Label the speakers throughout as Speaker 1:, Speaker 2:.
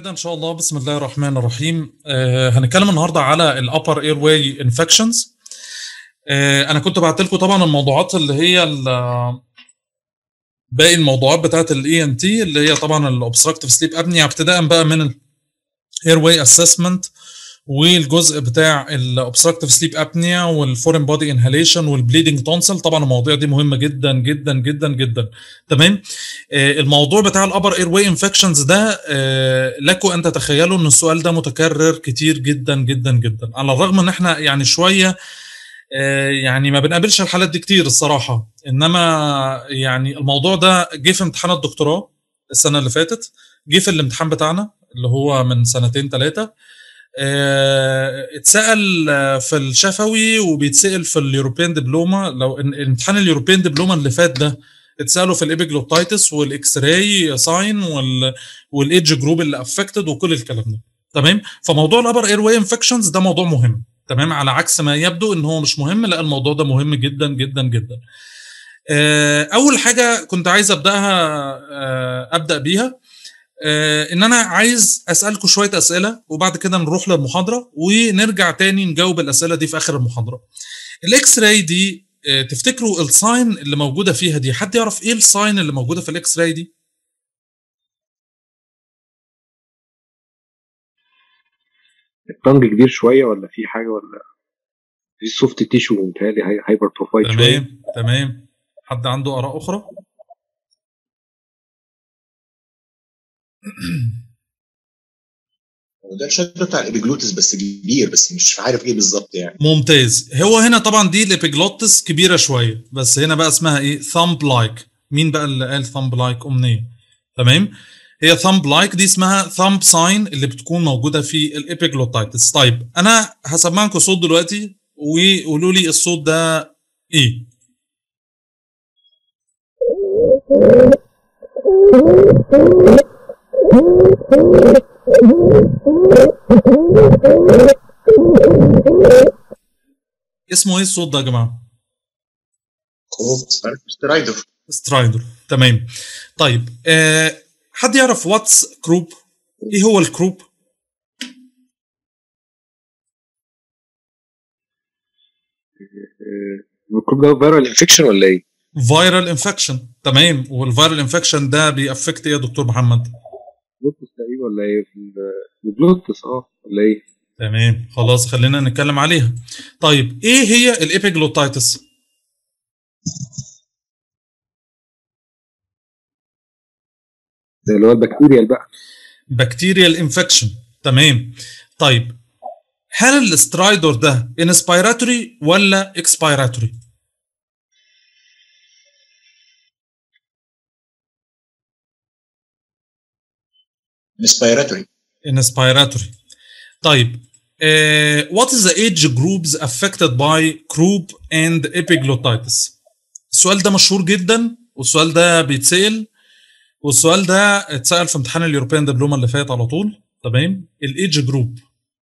Speaker 1: كده ان شاء الله بسم الله الرحمن الرحيم آه هنتكلم النهارده على الابر اير واي انفكشنز آه انا كنت بعت لكم طبعا الموضوعات اللي هي ال- باقي الموضوعات بتاعت الاي ان تي اللي هي طبعا الاوبستراكتيف سليب ابنيا ابتداء بقى من الاير واي اسسمنت والجزء بتاع الاوبستراكتيف سليب ابنيا والفورين بودي انهاليشن والبليدنج تونسل طبعا المواضيع دي مهمه جدا جدا جدا جدا تمام آه، الموضوع بتاع الابر اير واي انفكشنز ده آه، لكم ان تتخيلوا ان السؤال ده متكرر كتير جدا جدا جدا على الرغم ان احنا يعني شويه آه، يعني ما بنقابلش الحالات دي كتير الصراحه انما يعني الموضوع ده جه في امتحان الدكتوراه السنه اللي فاتت جه في الامتحان بتاعنا اللي هو من سنتين ثلاثه اتسال آه، في الشفوي وبيتسال في اليوروبيان دبلوما لو إن- الامتحان اليوروبيان دبلوما اللي فات ده اتسالوا في الابيجلوتايتس والاكس راي ساين وال والايدج جروب اللي افكتد وكل الكلام ده تمام فموضوع الابر اير واي انفكشنز ده موضوع مهم تمام على عكس ما يبدو ان هو مش مهم لا الموضوع ده مهم جدا جدا جدا آه، اول حاجه كنت عايز ابداها آه، ابدا بيها آه، ان انا عايز اسالكم شويه اسئله وبعد كده نروح للمحاضره ونرجع تاني نجاوب الاسئله دي في اخر المحاضره الاكس راي دي آه، تفتكروا الساين اللي موجوده فيها دي حد يعرف ايه الساين اللي موجوده في الاكس راي دي
Speaker 2: الطنج كبير شويه ولا في حاجه ولا في سوفت تيشو متهيألي هايبر بروفايل شويه
Speaker 1: تمام تمام حد عنده اراء اخرى
Speaker 3: وده الشكل بتاع الابيجلوتس بس كبير بس مش عارف ايه بالظبط يعني
Speaker 1: ممتاز هو هنا طبعا دي الابيجلوتس كبيره شويه بس هنا بقى اسمها ايه ثامب لايك مين بقى اللي قال ثامب لايك امنيه تمام هي ثامب لايك دي اسمها ثامب ساين اللي بتكون موجوده في الابيجلوتايتس طيب انا هسمعكم صوت دلوقتي وقولوا لي الصوت ده ايه اسمه ايه الصوت ده يا جماعه
Speaker 3: سترايدر
Speaker 1: سترايدر تمام طيب آه حد يعرف واتس كروب ايه هو الكروب
Speaker 2: الميكروب ده فيرال انفكشن ولا ايه؟
Speaker 1: فايرال انفكشن تمام والفايرال انفكشن ده بيأفكت ايه يا دكتور محمد
Speaker 2: بلوتس تقريبا ولا ايه؟ في البلوتس اه ولا ايه؟
Speaker 1: تمام خلاص خلينا نتكلم عليها طيب ايه هي الابيجلوتايتس
Speaker 2: ده اللي هو البكتيريال بقى
Speaker 1: بكتيريال انفكشن تمام طيب هل الاسترايدور ده انسبيراتوري ولا اكسبيراتوري
Speaker 3: انسبيراتوري
Speaker 1: inspiratory طيب uh, what is the age groups affected by croup and epiglottitis السؤال ده مشهور جدا والسؤال ده بيتسأل والسؤال ده اتسأل في امتحان اليوروبيان دبلوما اللي فات على طول تمام الايدج جروب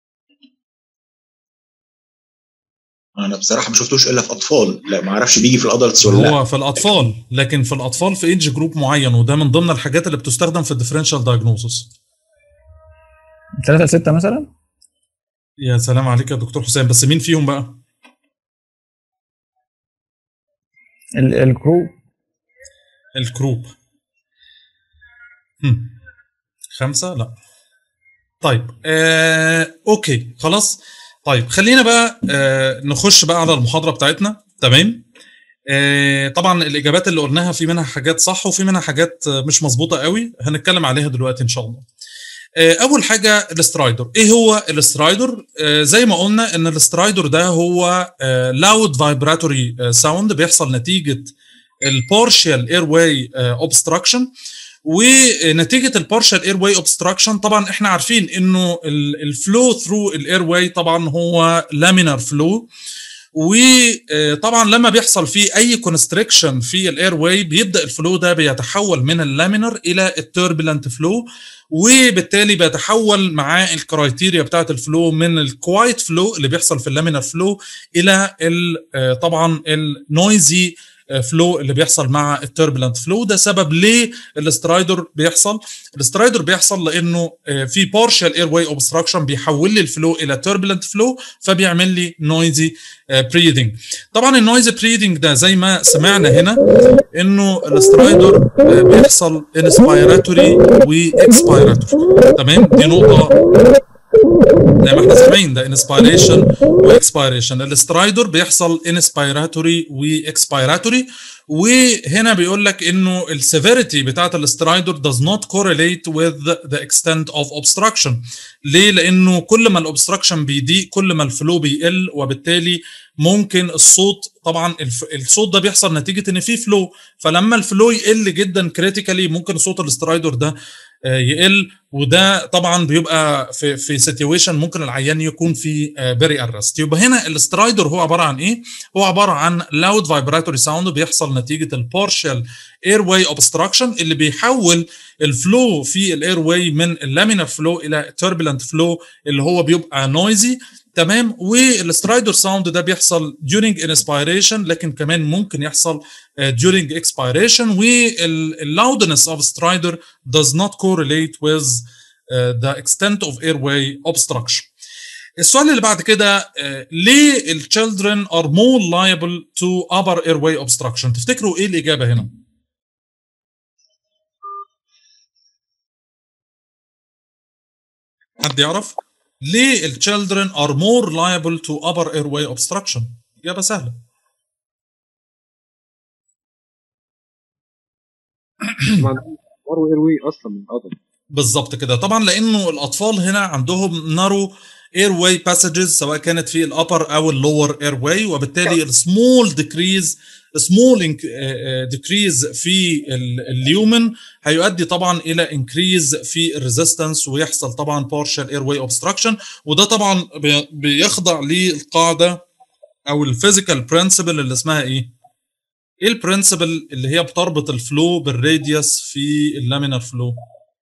Speaker 3: انا بصراحه ما شفتوش الا في اطفال لا ما اعرفش بيجي في الادلتس ولا لا
Speaker 1: هو في الاطفال لكن في الاطفال في ايدج جروب معين وده من ضمن الحاجات اللي بتستخدم في الديفرنشال دايجنوسس
Speaker 4: 3 6 مثلا
Speaker 1: يا سلام عليك يا دكتور حسام بس مين فيهم بقى
Speaker 4: ال- الكرو
Speaker 1: الكروب هم. خمسة لا طيب آه، اوكي خلاص طيب خلينا بقى آه، نخش بقى على المحاضرة بتاعتنا تمام آه، طبعا الإجابات اللي قلناها في منها حاجات صح وفي منها حاجات آه، مش مظبوطة قوي هنتكلم عليها دلوقتي إن شاء الله آه، أول حاجة الاسترايدر إيه هو الاسترايدر آه، زي ما قلنا إن الاسترايدر ده هو لاود فايبراتوري ساوند بيحصل نتيجة البارشال اير واي اوبستراكشن ونتيجه البارشال اير واي اوبستراكشن طبعا احنا عارفين انه الفلو ثرو الاير واي طبعا هو لامينار فلو وطبعا لما بيحصل فيه اي كونستريكشن في الاير واي بيبدا الفلو ده بيتحول من اللامينر الى التوربulent فلو وبالتالي بيتحول معاه الكرايتيريا بتاعت الفلو من الكوايت فلو اللي بيحصل في اللامينر فلو الى ال- آه، طبعا النويزي فلو اللي بيحصل مع التربلنت فلو ده سبب ليه الاسترايدر بيحصل الاسترايدر بيحصل لانه آه، في بارشال اير واي اوبستراكشن بيحول لي الفلو الى تربلنت فلو فبيعمل لي نويزي بريدنج طبعا النويزي بريدنج ده زي ما سمعنا هنا انه الاسترايدر آه، بيحصل انسبيراتوري واكسبيراتوري تمام دي نقطه زي ما احنا سامعين ده انسبيريشن واكسبيريشن الاسترايدر بيحصل انسبيراتوري واكسبيراتوري وهنا بيقول لك انه السيفيريتي بتاعت الاسترايدر does not correlate with the extent of obstruction ليه لانه كل ما الاوبستراكشن بيضيق كل ما الفلو بيقل وبالتالي ممكن الصوت طبعا الف... الصوت ده بيحصل نتيجه ان في فلو فلما الفلو يقل جدا كريتيكالي ممكن صوت الاسترايدر ده آه، يقل وده طبعا بيبقى في في سيتويشن ممكن العيان يكون في بيري ارست يبقى هنا الاسترايدر هو عباره عن ايه؟ هو عباره عن لاود فايبراتوري ساوند بيحصل نتيجه البارشال اير واي اوبستراكشن اللي بيحول الفلو في الاير واي من اللامينر فلو الى توربulent فلو اللي هو بيبقى نويزي تمام والاسترايدر ساوند ده بيحصل during inspiration لكن كمان ممكن يحصل uh, during expiration والloudness of strider does not correlate with uh, the extent of airway obstruction السؤال اللي بعد كده uh, ليه ال children are more liable to upper airway obstruction تفتكروا ايه الإجابة هنا؟ حد يعرف؟ ليه ال children are more liable to upper airway obstruction؟ إجابة سهلة.
Speaker 2: مارو اير واي اصلا من القدم
Speaker 1: بالظبط كده طبعا لانه الاطفال هنا عندهم نارو اير واي باسجز سواء كانت في الابر او اللور اير واي وبالتالي السمول ديكريز سمول ديكريز في ال- اليومن هيؤدي طبعا الى انكريز في الريزيستنس ويحصل طبعا بارشال اير واي اوبستراكشن وده طبعا بي- بيخضع للقاعده او الفيزيكال برنسبل اللي اسمها ايه؟ ايه البرنسبل اللي هي بتربط الفلو بالراديوس في اللامينر فلو؟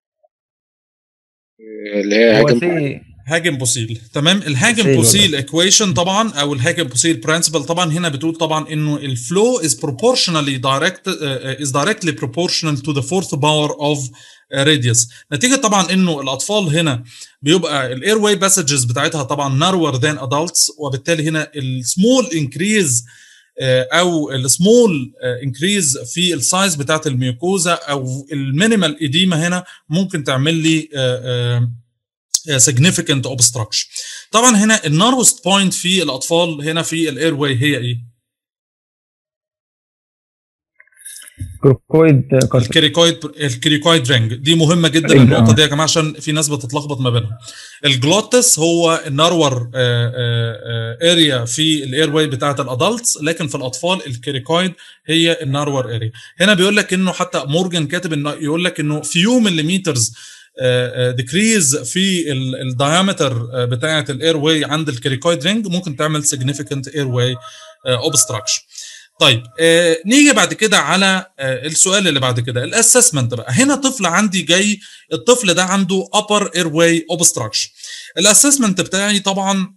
Speaker 2: اللي هي
Speaker 4: هو
Speaker 2: هاجم
Speaker 4: سي
Speaker 1: هاجم بوسيل تمام الهاجم
Speaker 4: بوسيل
Speaker 1: بوسيل ايكويشن طبعا او الهاجم بوسيل برنسبل طبعا هنا بتقول طبعا انه الفلو is proportionally direct uh, is directly proportional to the fourth power of uh, radius نتيجه طبعا انه الاطفال هنا بيبقى الاير واي باسجز بتاعتها طبعا narrower than adults وبالتالي هنا السمول انكريز او السمول انكريز في السايز بتاعت الميوكوزا او المينيمال اديما هنا ممكن تعمل لي آه، آه، significant obstruction طبعا هنا الناروست بوينت في الاطفال هنا في الاير واي هي ايه؟
Speaker 4: كروكويد كارتر
Speaker 1: الكريكويد الكريكويد رينج دي مهمه جدا
Speaker 4: رينج،
Speaker 1: النقطه
Speaker 4: آه.
Speaker 1: دي يا جماعه عشان في ناس بتتلخبط ما بينهم الجلوتس هو النارور اريا في الاير واي بتاعه الادلتس لكن في الاطفال الكريكويد هي النارور اريا هنا بيقول لك انه حتى مورجان كاتب انه يقول لك انه فيو مليمترز ديكريز في الدايمتر بتاعه الاير واي عند الكريكويد رينج ممكن تعمل significant اير واي اوبستراكشن طيب آه نيجي بعد كده على آه السؤال اللي بعد كده الاسسمنت بقى هنا طفل عندي جاي الطفل ده عنده upper airway obstruction الاسسمنت بتاعي طبعا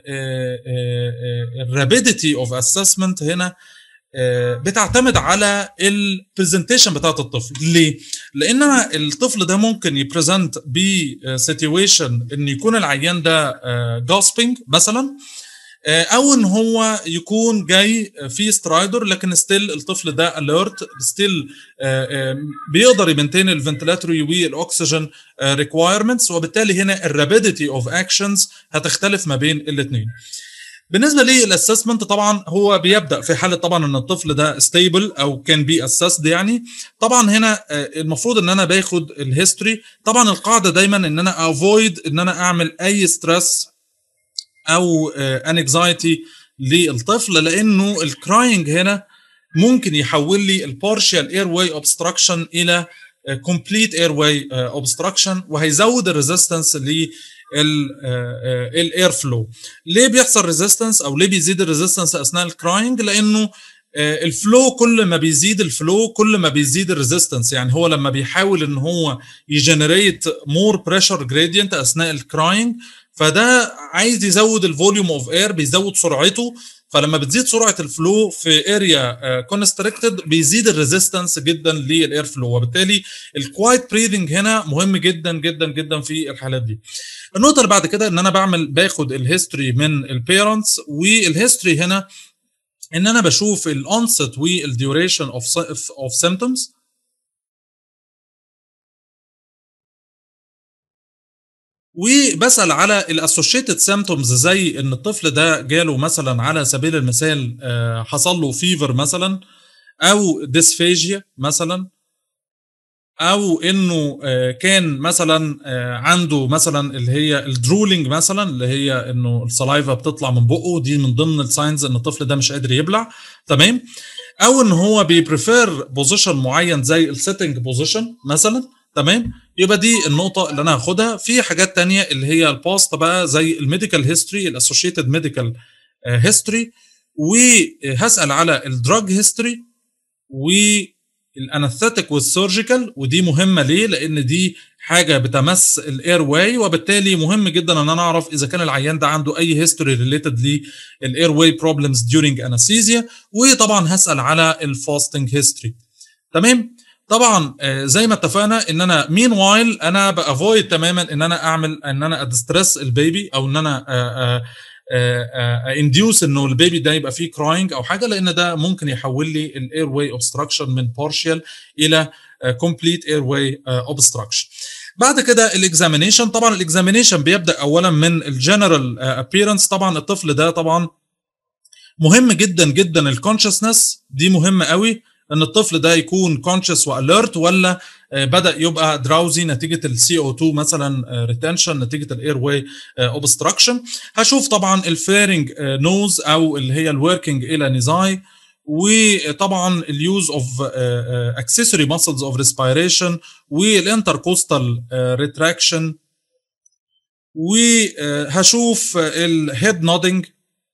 Speaker 1: الرابيديتي اوف اسسمنت هنا آه، بتعتمد على البرزنتيشن بتاعت الطفل ليه لان أنا الطفل ده ممكن يبريزنت بسيتويشن ان يكون العيان ده جاسبنج مثلا آه، او ان هو يكون جاي في سترايدر لكن ستيل الطفل ده اليرت ستيل بيقدر يمنتين الفنتلاتوري والاكسجين ريكوايرمنتس وبالتالي هنا الرابيديتي اوف اكشنز هتختلف ما بين الاثنين بالنسبه للاسسمنت طبعا هو بيبدا في حاله طبعا ان الطفل ده ستيبل او كان بي اسسد يعني طبعا هنا آه، المفروض ان انا باخد الهيستوري طبعا القاعده دايما ان انا افويد ان انا اعمل اي ستريس او انكزايتي للطفل لانه الكراينج هنا ممكن يحول لي البارشال اير واي اوبستراكشن الى كومبليت اير واي اوبستراكشن وهيزود الريزيستنس للاير فلو ليه بيحصل ريزيستنس او ليه بيزيد الريزيستنس اثناء الكراينج لانه آه، الفلو كل ما بيزيد الفلو كل ما بيزيد الريزيستنس يعني هو لما بيحاول ان هو يجنريت مور بريشر جريدينت اثناء الكراينج فده عايز يزود الفوليوم اوف اير بيزود سرعته فلما بتزيد سرعه الفلو في اريا كونستريكتد بيزيد الريزيستنس جدا للاير فلو وبالتالي الكوايت بريذنج هنا مهم جدا جدا جدا في الحالات دي النقطه اللي بعد كده ان انا بعمل باخد الهيستوري من البيرنتس والهيستوري هنا ان انا بشوف الانست والديوريشن اوف اوف سيمبتومز وبسال على الاسوشيتد سيمبتومز زي ان الطفل ده جاله مثلا على سبيل المثال آه، حصل له فيفر مثلا او ديسفيجيا مثلا او انه آه، كان مثلا آه، عنده مثلا اللي هي الدرولينج مثلا اللي هي انه السلايفا بتطلع من بقه دي من ضمن الساينز ان الطفل ده مش قادر يبلع تمام او ان هو بيبريفير بوزيشن معين زي السيتنج بوزيشن مثلا تمام يبقى دي النقطة اللي أنا هاخدها في حاجات تانية اللي هي الباست بقى زي الميديكال هيستوري الاسوشيتد ميديكال هيستوري وهسأل على الدراج هيستوري والانستاتيك والسيرجيكال ودي مهمة ليه؟ لأن دي حاجة بتمس الاير واي وبالتالي مهم جدا ان انا اعرف اذا كان العيان ده عنده اي هيستوري ريليتد للاير واي بروبلمز ديورنج انستيزيا وطبعا هسأل على الفاستنج هيستوري تمام؟ طبعا آه، زي ما اتفقنا ان انا مين وايل انا بافويد تماما ان انا اعمل ان انا ادستريس البيبي او ان انا انديوس انه البيبي ده يبقى فيه كراينج او حاجه لان ده ممكن يحول لي الاير واي اوبستراكشن من بارشال الى كومبليت اير واي اوبستراكشن بعد كده الاكزامينيشن طبعا الاكزامينيشن بيبدا اولا من الجنرال ابييرنس طبعا الطفل ده طبعا مهم جدا جدا الكونشسنس دي مهمه قوي ان الطفل ده يكون كونشس واليرت ولا آه، بدا يبقى دراوزي نتيجه السي او 2 مثلا ريتنشن نتيجه الاير واي اوبستراكشن هشوف طبعا الفيرنج نوز او اللي هي الوركينج الى نزاي وطبعا اليوز اوف اكسسوري ماسلز اوف ريسبيريشن والانتركوستال ريتراكشن وهشوف الهيد نودنج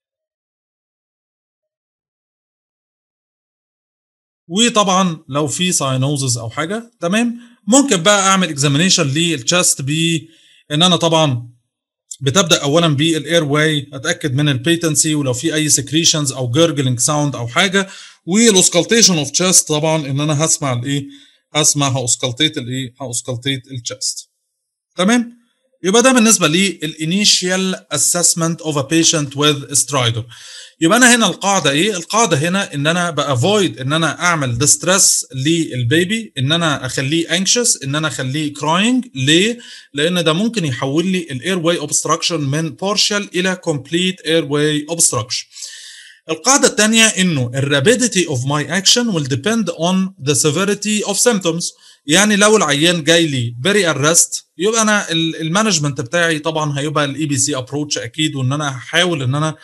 Speaker 1: وطبعا لو في ساينوزز او حاجه تمام ممكن بقى اعمل اكزامينيشن للتشست ب ان انا طبعا بتبدا اولا بالاير واي اتاكد من البيتنسي ولو في اي سكريشنز او جرجلينج ساوند او حاجه والاوسكالتيشن اوف تشست طبعا ان انا هسمع الايه هسمع هاوسكالتيت الايه هاوسكالتيت التشست تمام يبقى ده بالنسبه للانيشيال اسسمنت اوف ا بيشنت وذ سترايدر يبقى انا هنا القاعده ايه القاعده هنا ان انا بافويد ان انا اعمل ديستريس للبيبي ان انا اخليه انكشس ان انا اخليه كراينج ليه لان ده ممكن يحول لي الاير واي اوبستراكشن من بارشال الى كومبليت اير واي اوبستراكشن القاعدة الثانية انه الرابيديتي اوف ماي اكشن will depend on the severity of symptoms يعني لو العيان جاي لي فيري ارست يبقى انا المانجمنت بتاعي طبعا هيبقى الاي بي سي ابروتش اكيد وان انا هحاول ان انا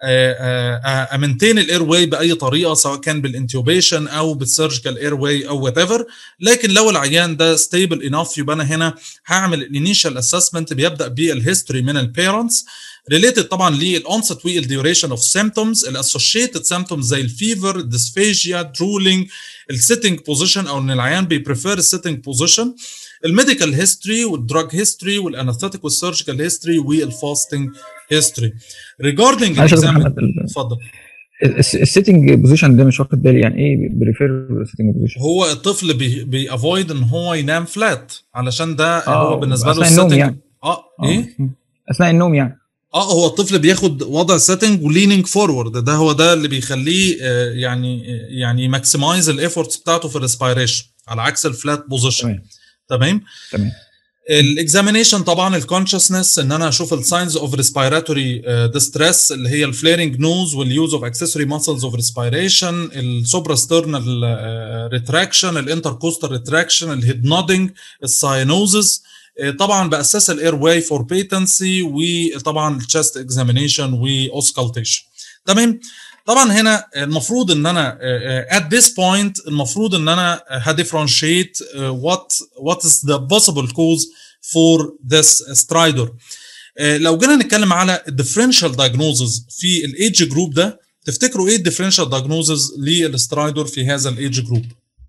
Speaker 1: امنتين الاير واي باي طريقه سواء كان بالانتوبيشن او بالسيرجيكال اير واي او وات ايفر لكن لو العيان ده ستيبل انف يبقى انا هنا هعمل الانيشال اسسمنت بيبدا بالهيستوري من البيرنتس ريليتد طبعا للانست والديوريشن اوف سيمبتومز الاسوشيتد سيمبتومز زي الفيفر الديسفيجيا درولينج السيتنج بوزيشن او ان العيان بيبريفير السيتنج بوزيشن الميديكال هيستوري والدراج هيستوري والانستاتيك والسيرجيكال هيستوري والفاستنج هيستوري ريجاردنج
Speaker 4: معلش يا دكتور محمد ال-
Speaker 1: اتفضل
Speaker 4: السيتنج بوزيشن ده مش واخد بالي يعني ايه بريفير سيتنج بوزيشن
Speaker 1: هو الطفل بي بيافويد ان هو ينام فلات علشان ده
Speaker 4: آه،
Speaker 1: هو بالنسبه له
Speaker 4: أثناء النوم
Speaker 1: السيتنج
Speaker 4: يعني.
Speaker 1: اه ايه
Speaker 4: اثناء النوم يعني
Speaker 1: اه هو الطفل بياخد وضع سيتنج وليننج فورورد ده هو ده اللي بيخليه آه، يعني يعني ماكسمايز الايفورتس بتاعته في الريسبيريشن على عكس الفلات بوزيشن
Speaker 4: تمام
Speaker 1: تمام
Speaker 4: تمام
Speaker 1: الاكزامينيشن طبعا الكونشسنس ان انا اشوف الساينز اوف ريسبيراتوري ديستريس اللي هي الفليرنج نوز واليوز اوف اكسسوري ماسلز اوف ريسبيريشن السوبراسترنال ريتراكشن الانتركوستال ريتراكشن الهيد نودنج الساينوزز طبعا باسس الاير واي فور بيتنسي وطبعا التشست اكزامينيشن واوسكالتيشن تمام طبعا هنا المفروض ان انا at this point المفروض ان انا هديفرنشيت what what is the possible cause for this stridor لو جينا نتكلم على الديفرنشال diagnosis في الايدج جروب ده تفتكروا ايه الديفرنشال دايجنوزز للسترايدور في هذا الايدج جروب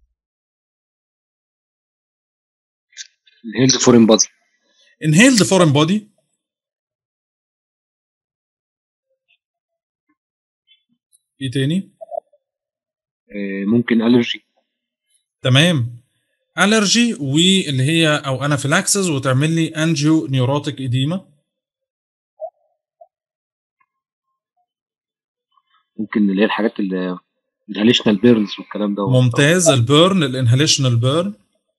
Speaker 2: الهيلز فورين بادي
Speaker 1: inhaled foreign body ايه تاني
Speaker 2: ممكن الرجي
Speaker 1: تمام الرجي واللي هي او انافيلاكسس وتعمل لي انجيو نيوروتيك اديما
Speaker 2: ممكن اللي هي الحاجات اللي الهاليشنال بيرنز والكلام ده
Speaker 1: ممتاز البيرن الانهاليشنال بيرن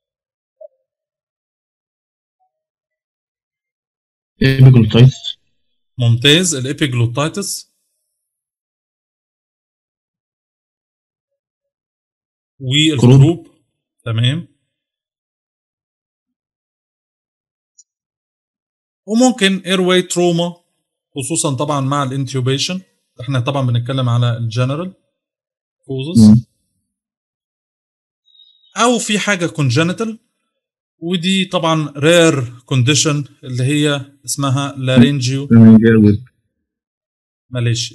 Speaker 5: ايبيجلوتايتس
Speaker 1: ممتاز الابيجلوتايتس والكروب تمام وممكن ايرواي تروما خصوصا طبعا مع الانتيوبيشن احنا طبعا بنتكلم على الجنرال كوزز او في حاجه كونجنتال ودي طبعا رير كونديشن اللي هي اسمها لارينجيو ماليشيا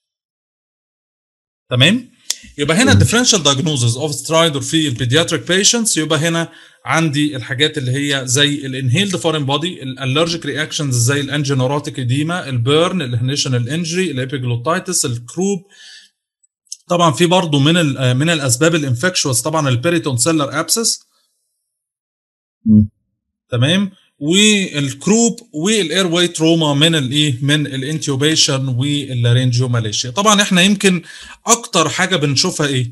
Speaker 1: تمام يبقى هنا differential diagnosis of stridor في البيدياتريك patients يبقى هنا عندي الحاجات اللي هي زي الانهيلد فورين بودي الالرجيك رياكشنز زي الانجينوروتيك اديما البيرن الهنيشنال انجري الابيجلوتايتس الكروب طبعا في برضه من ال من الاسباب الانفكشوس طبعا البيريتون سيلر ابسس تمام والكروب والاير واي تروما من الايه من الانتيوبيشن واللارينجيو ماليشيا طبعا احنا يمكن اكتر حاجه بنشوفها ايه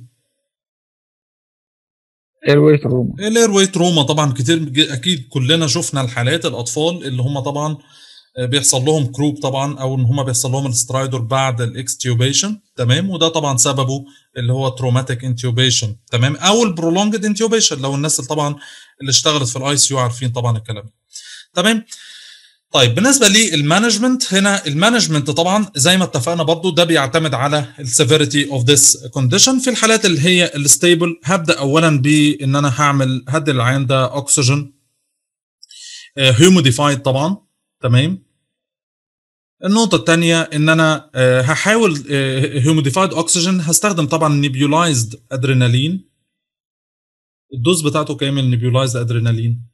Speaker 4: اير واي تروما
Speaker 1: الاير واي تروما طبعا كتير اكيد كلنا شفنا الحالات الاطفال اللي هم طبعا بيحصل لهم كروب طبعا او ان هم بيحصل لهم السترايدر بعد الاكستيوبيشن تمام وده طبعا سببه اللي هو تروماتيك انتيوبيشن تمام او البرولونجد انتيوبيشن لو الناس اللي طبعا اللي اشتغلت في الاي سي يو عارفين طبعا الكلام تمام طيب بالنسبه للمانجمنت هنا المانجمنت طبعا زي ما اتفقنا برضو ده بيعتمد على السيفيريتي اوف ذس كونديشن في الحالات اللي هي الستيبل هبدا اولا بان انا هعمل هدي العين ده اكسجين هيوموديفايد طبعا تمام النقطة الثانية إن أنا هحاول هيوموديفايد أكسجين هستخدم طبعا نيبيولايزد أدرينالين الدوز بتاعته كام النيبيولايزد أدرينالين؟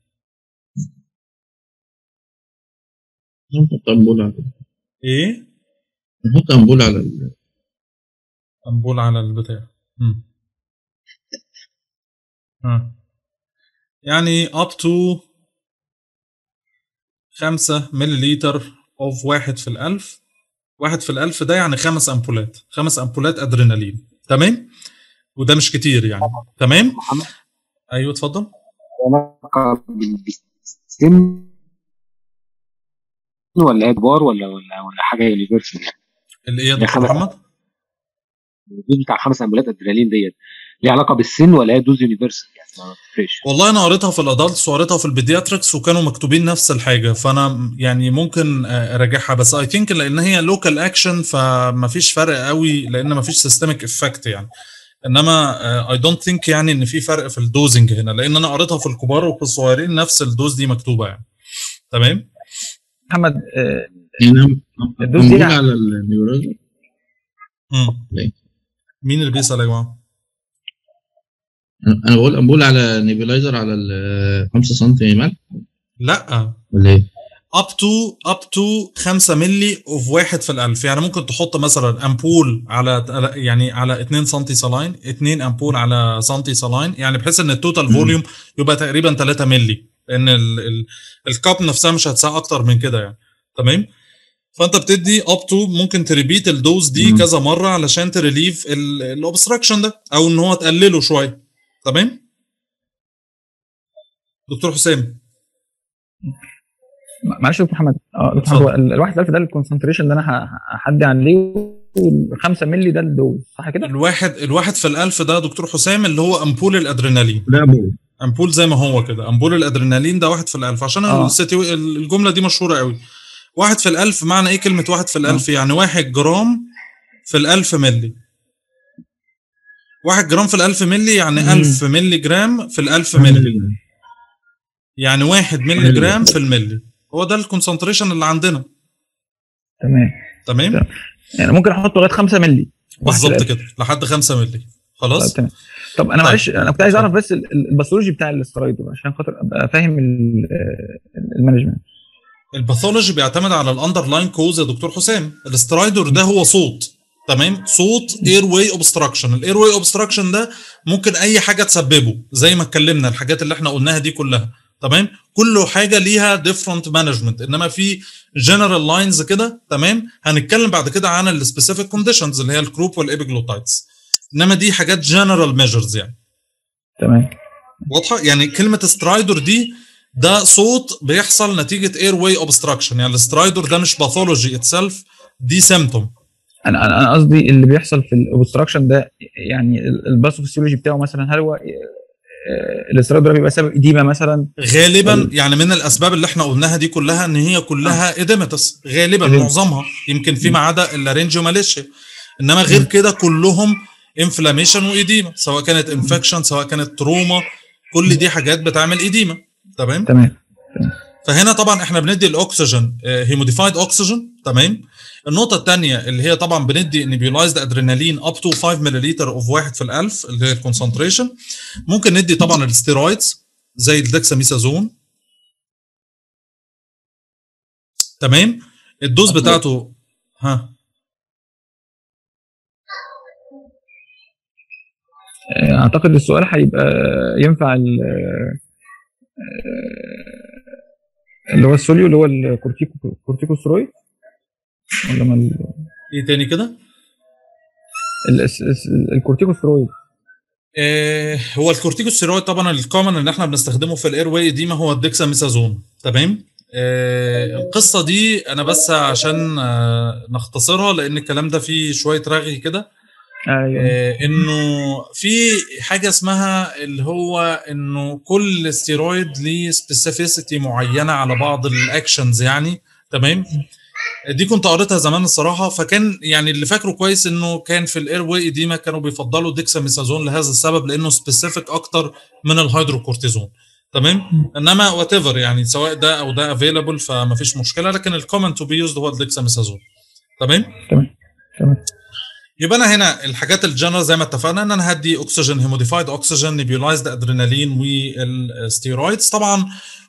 Speaker 5: نحط أمبول على
Speaker 1: إيه؟
Speaker 5: نحط أمبول على ال...
Speaker 1: أمبول على البتاع مم. ها يعني up to 5 ملليلتر اوف واحد في الألف واحد في الألف ده يعني خمس أمبولات خمس أمبولات أدرينالين تمام وده مش كتير يعني تمام
Speaker 2: محمد
Speaker 1: أيوه اتفضل
Speaker 2: علاقة بالسن ولا هي كبار ولا ولا ولا حاجه يونيفرسال
Speaker 1: اللي ايه يا
Speaker 2: يا
Speaker 1: دكتور
Speaker 2: خمس-
Speaker 1: محمد
Speaker 2: الدوز بتاع خمس امبولات ادرينالين ديت ليها علاقه بالسن ولا هي دوز يونيفرسال يعني ما تفرقش
Speaker 1: والله انا قريتها في الادلتس وقريتها في البيدياتريكس وكانوا مكتوبين نفس الحاجه فانا يعني ممكن آه، اراجعها بس اي ثينك لان هي لوكال اكشن فما فيش فرق قوي لان ما فيش سيستميك افكت يعني انما اي دونت ثينك يعني ان في فرق في الدوزنج هنا لان انا قريتها في الكبار وفي الصغيرين نفس الدوز دي مكتوبه يعني تمام
Speaker 4: محمد آه،
Speaker 5: يعني
Speaker 4: الدوز دي
Speaker 5: أمبول
Speaker 4: يعني-
Speaker 5: على النيوروزر
Speaker 1: مم.
Speaker 5: ليه؟
Speaker 1: مين اللي بيسال يا جماعه
Speaker 5: انا بقول امبول على نيبيلايزر على ال 5 سم مال
Speaker 1: لا
Speaker 5: ولا ايه؟
Speaker 1: اب تو اب تو 5 مللي اوف واحد في الالف يعني ممكن تحط مثلا امبول على يعني على 2 سم سلاين 2 امبول على سنتي سلاين يعني بحيث ان التوتال
Speaker 5: مم.
Speaker 1: فوليوم يبقى تقريبا 3 مللي لان ال- ال- الكاب نفسها مش هتساع اكتر من كده يعني تمام فانت بتدي اب تو ممكن تريبيت الدوز دي
Speaker 5: مم.
Speaker 1: كذا مره علشان تريليف الاوبستراكشن ده او ان هو تقلله شويه تمام دكتور حسام
Speaker 4: معلش يا دكتور محمد اه دكتور
Speaker 1: اتفضل.
Speaker 4: محمد هو ال- الواحد ألف ده الكونسنتريشن اللي انا ه- هحدي عليه وال 5 مللي ده الدوز صح كده؟
Speaker 1: الواحد الواحد في الألف ده دكتور حسام اللي هو أمبول الأدرينالين
Speaker 5: ده امبول
Speaker 1: أمبول زي ما هو كده أمبول الأدرينالين ده واحد في الألف عشان
Speaker 4: آه.
Speaker 1: السيتي الجملة دي مشهورة قوي واحد في الألف معنى إيه كلمة واحد في الألف يعني واحد جرام في الألف ملي واحد جرام في الألف ملي يعني
Speaker 4: مم.
Speaker 1: ألف ملي جرام في الألف ملي يعني واحد ملي جرام في الملي هو ده الكونسنتريشن اللي عندنا
Speaker 4: تمام
Speaker 1: تمام
Speaker 4: يعني ممكن احط لغايه 5 مللي
Speaker 1: بالظبط
Speaker 4: واحد
Speaker 1: كده لحد 5 مللي
Speaker 4: طيب
Speaker 1: خلاص
Speaker 4: تمام طب انا
Speaker 1: طيب.
Speaker 4: معلش انا كنت عايز اعرف بس ال- ال- الباثولوجي بتاع الاسترايدر عشان خاطر ابقى فاهم ال- آه، المانجمنت
Speaker 1: الباثولوجي بيعتمد على الاندرلاين كوز يا دكتور حسام الاسترايدر ده هو صوت تمام صوت اير واي اوبستراكشن الاير واي اوبستراكشن ده ممكن اي حاجه تسببه زي ما اتكلمنا الحاجات اللي احنا قلناها دي كلها تمام كل حاجه ليها ديفرنت مانجمنت انما في جنرال لاينز كده تمام هنتكلم بعد كده عن السبيسيفيك كونديشنز اللي هي الكروب والابيجلوتايتس انما دي حاجات جنرال ميجرز يعني
Speaker 4: تمام
Speaker 1: واضحه يعني كلمه سترايدر دي ده صوت بيحصل نتيجه اير واي اوبستراكشن يعني السترايدر ده مش باثولوجي اتسلف دي سيمتوم
Speaker 4: انا انا أنا قصدي اللي بيحصل في الاوبستراكشن ده يعني الباثوفيسيولوجي بتاعه مثلا هل هو آه، الاسترايدر ده بيبقى سبب اديمه مثلا
Speaker 1: غالبا يعني من الاسباب اللي احنا قلناها دي كلها ان هي كلها اديمتس غالبا
Speaker 4: إديمة.
Speaker 1: معظمها يمكن فيما عدا اللارينجيوماليشيا انما غير كده كلهم انفلاميشن وايديما سواء كانت انفكشن سواء كانت تروما كل دي حاجات بتعمل ايديما تمام
Speaker 4: تمام
Speaker 1: فهنا طبعا احنا بندي الاكسجين هيموديفايد اكسجين تمام النقطة الثانية اللي هي طبعا بندي نيبيولايزد ادرينالين اب تو 5 مللتر اوف واحد في الألف اللي هي الكونسنتريشن ممكن ندي طبعا الستيرويدز زي الدكساميثازون تمام الدوز بتاعته ها
Speaker 4: آه، اعتقد السؤال هيبقى ينفع ال- آه، اللي هو السوليو اللي هو الكورتيكو كورتيكوسترويد ولا ما ال-
Speaker 1: ايه تاني كده
Speaker 4: ال- الس- الس- الكورتيكوسترويد
Speaker 1: آه هو الكورتيكوستيرويد طبعا الكومن اللي احنا بنستخدمه في الاير واي دي ما هو الدكساميثازون تمام آه القصه دي انا بس عشان آه نختصرها لان الكلام ده فيه شويه رغي كده
Speaker 4: ايوه
Speaker 1: آه انه في حاجه اسمها اللي هو انه كل ستيرويد ليه سبيسيفيسيتي معينه على بعض الاكشنز يعني تمام دي كنت قريتها زمان الصراحه فكان يعني اللي فاكره كويس انه كان في الاير واي ايديما كانوا بيفضلوا ديكساميثازون لهذا السبب لانه سبيسيفيك اكتر من الهيدروكورتيزون تمام انما وات ايفر يعني سواء ده او ده افيلابل فما فيش مشكله لكن الكومن تو بي يوزد هو الديكساميثازون تمام
Speaker 4: تمام تمام
Speaker 1: يبقى انا هنا الحاجات الجنرال زي ما اتفقنا ان انا هدي اكسجين هيموديفايد oxygen نيبيولايزد ادرينالين والستيرويدز طبعا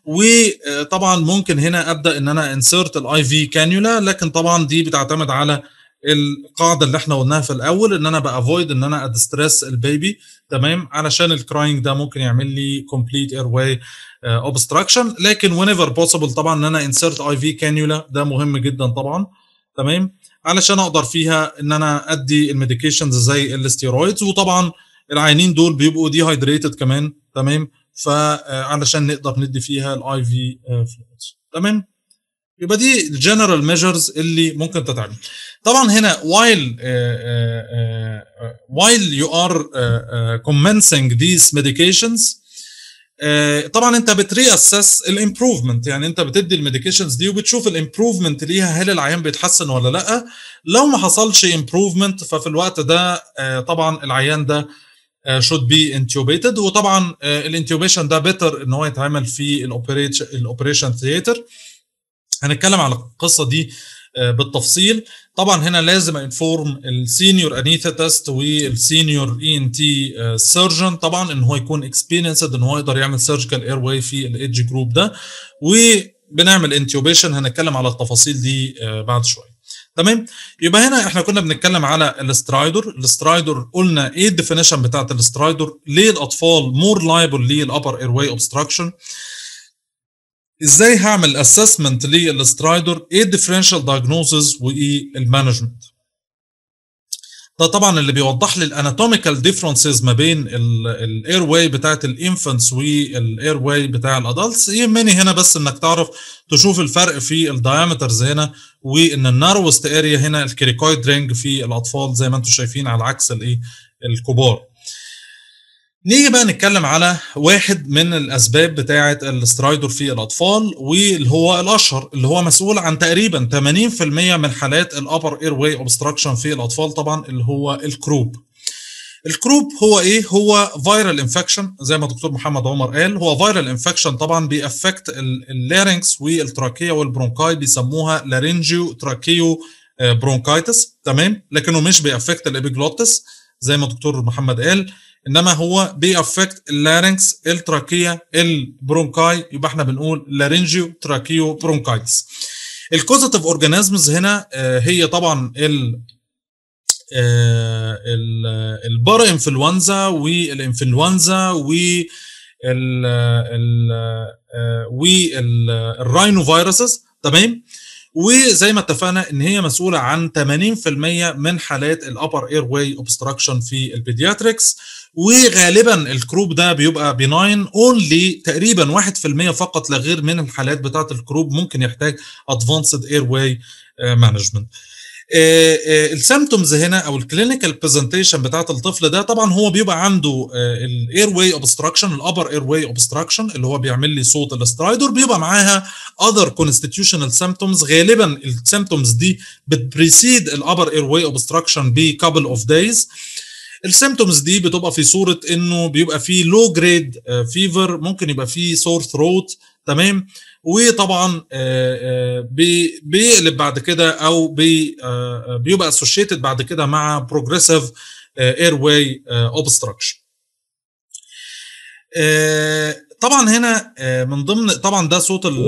Speaker 1: وطبعا ممكن هنا ابدا ان انا انسرت الاي في كانيولا لكن طبعا دي بتعتمد على القاعده اللي احنا قلناها في الاول ان انا بافويد ان انا ادستريس البيبي تمام علشان الكراينج ده ممكن يعمل لي كومبليت اير واي اوبستراكشن لكن وين ايفر بوسيبل طبعا ان انا انسرت اي في كانيولا ده مهم جدا طبعا تمام علشان اقدر فيها ان انا ادي الميديكيشنز زي الاستيرويدز وطبعا العيانين دول بيبقوا دي هايدريتد كمان تمام فعلشان نقدر ندي فيها الاي في فلويدز تمام يبقى دي الجنرال ميجرز اللي ممكن تتعمل طبعا هنا while uh, uh, uh, while you are uh, uh, commencing these medications آه، طبعا انت بتري اسس الامبروفمنت يعني انت بتدي الميديكيشنز دي وبتشوف الامبروفمنت ليها هل العيان بيتحسن ولا لا لو ما حصلش امبروفمنت ففي الوقت ده آه، طبعا العيان ده should be intubated وطبعا الانتوبيشن ده بيتر ان هو يتعمل في الاوبريشن الاوبريشن ثياتر هنتكلم على القصه دي آه، بالتفصيل طبعا هنا لازم انفورم السينيور انيثيتست والسينيور اي ان تي سيرجن طبعا ان هو يكون اكسبيرينسد ان هو يقدر يعمل سيرجيكال اير واي في الايدج جروب ده وبنعمل انتوبيشن هنتكلم على التفاصيل دي آه، بعد شويه تمام يبقى هنا احنا كنا بنتكلم على الاسترايدر الاسترايدر قلنا ايه الديفينيشن بتاعت الاسترايدر ليه الاطفال مور لايبل للابر اير واي اوبستراكشن ازاي هعمل اسسمنت للاسترايدر ايه الديفرنشال دايجنوزز وايه المانجمنت ده طبعا اللي بيوضح لي الاناتوميكال ديفرنسز ما بين الاير واي بتاعت الانفنتس والاير واي بتاع الادلتس يهمني هنا بس انك تعرف تشوف الفرق في الدايمترز هنا وان الناروست اريا هنا الكريكويد رينج في الاطفال زي ما انتم شايفين على عكس الايه الكبار نيجي بقى نتكلم على واحد من الاسباب بتاعه الاسترايدر في الاطفال واللي هو الاشهر اللي هو مسؤول عن تقريبا 80% من حالات الابر اير واي اوبستراكشن في الاطفال طبعا اللي هو الكروب الكروب هو ايه هو فيرال انفكشن زي ما دكتور محمد عمر قال هو فيرال انفكشن طبعا بيأفكت اللارynx والتراكيه والبرونكاي بيسموها لارينجيو تراكيو برونكايتس تمام لكنه مش بيأفكت الابيجلوتس زي ما دكتور محمد قال انما هو بيأفكت اللارynx التراكيه البرونكاي يبقى احنا بنقول لارنجيو تراكيو برونكايتس الكوزيتيف اورجانيزمز هنا آه، هي طبعا ال البارا انفلونزا والانفلونزا و والراينو فيروسز تمام وزي ما اتفقنا ان هي مسؤوله عن 80% من حالات الابر اير واي اوبستراكشن في البيدياتريكس وغالبا الكروب ده بيبقى بيناين اونلي تقريبا 1% فقط لا غير من الحالات بتاعه الكروب ممكن يحتاج ادفانسد اير واي مانجمنت السيمتومز هنا او الكلينيكال برزنتيشن بتاعت الطفل ده طبعا هو بيبقى عنده الاير واي اوبستراكشن الابر اير واي اوبستراكشن اللي هو بيعمل لي صوت الاسترايدر بيبقى معاها اذر كونستيتيوشنال سيمتومز غالبا السيمتومز دي بتبريسيد الابر اير واي اوبستراكشن بكابل اوف دايز السيمتومز دي بتبقى في صوره انه بيبقى فيه لو جريد فيفر ممكن يبقى فيه سور ثروت تمام وطبعا بيقلب بعد كده او بي بيبقى اسوشيتد بعد كده مع بروجريسيف اير واي اوبستراكشن طبعا هنا من ضمن طبعا ده صوت ال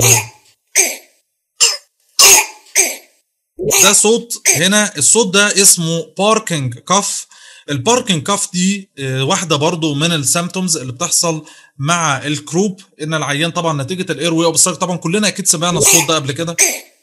Speaker 1: ده صوت هنا الصوت ده اسمه باركينج كاف الباركينج كاف دي واحده برضو من السيمتومز اللي بتحصل مع الكروب ان العيان طبعا نتيجه الاير واي اوبستراكشن طبعا كلنا اكيد سمعنا الصوت ده قبل كده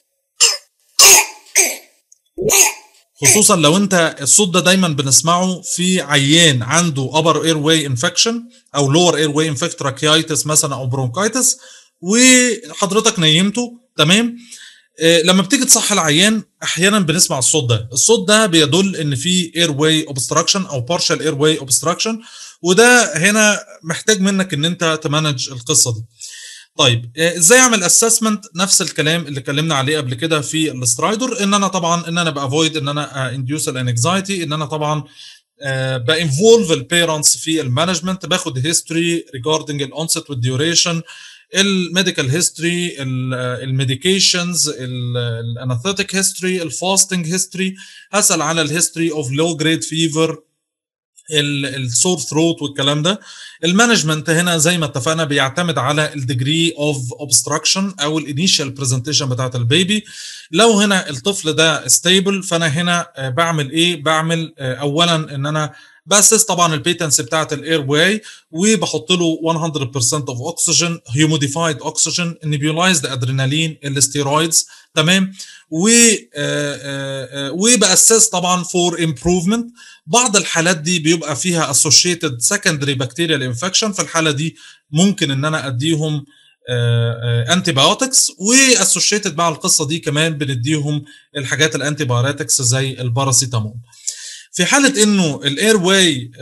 Speaker 1: خصوصا لو انت الصوت ده دايما بنسمعه في عيان عنده ابر اير واي انفكشن او لور اير واي انفكت تراكيايتس مثلا او برونكايتس وحضرتك نيمته تمام لما بتيجي تصحي العيان احيانا بنسمع الصوت ده الصوت ده بيدل ان في اير واي اوبستراكشن او بارشال اير واي اوبستراكشن وده هنا محتاج منك ان انت تمانج القصه دي طيب ازاي اعمل اسسمنت نفس الكلام اللي اتكلمنا عليه قبل كده في الاسترايدر ان انا طبعا ان انا بافويد ان انا انديوس الانكزايتي ان انا طبعا بانفولف البيرنتس في المانجمنت باخد هيستوري ريجاردنج الاونست والديوريشن الميديكال هيستوري الميديكيشنز الاناثيتيك هيستوري الفاستنج هيستوري هسال على الهيستوري اوف لو جريد فيفر السور ثروت والكلام ده المانجمنت هنا زي ما اتفقنا بيعتمد على الديجري اوف اوبستراكشن او الانيشال برزنتيشن بتاعت البيبي لو هنا الطفل ده ستيبل فانا هنا بعمل ايه بعمل اولا ان انا باسس طبعا البيتنس بتاعت الاير واي وبحط له 100% اوف اوكسجين هيوموديفايد اوكسجين نيبيولايزد ادرينالين الستيرويدز تمام و وباسس طبعا فور امبروفمنت بعض الحالات دي بيبقى فيها اسوشيتد سكندري بكتيريال انفكشن في الحاله دي ممكن ان انا اديهم انتي بايوتكس واسوشيتد مع القصه دي كمان بنديهم الحاجات الانتي بايوتكس زي الباراسيتامول في حاله انه الاير واي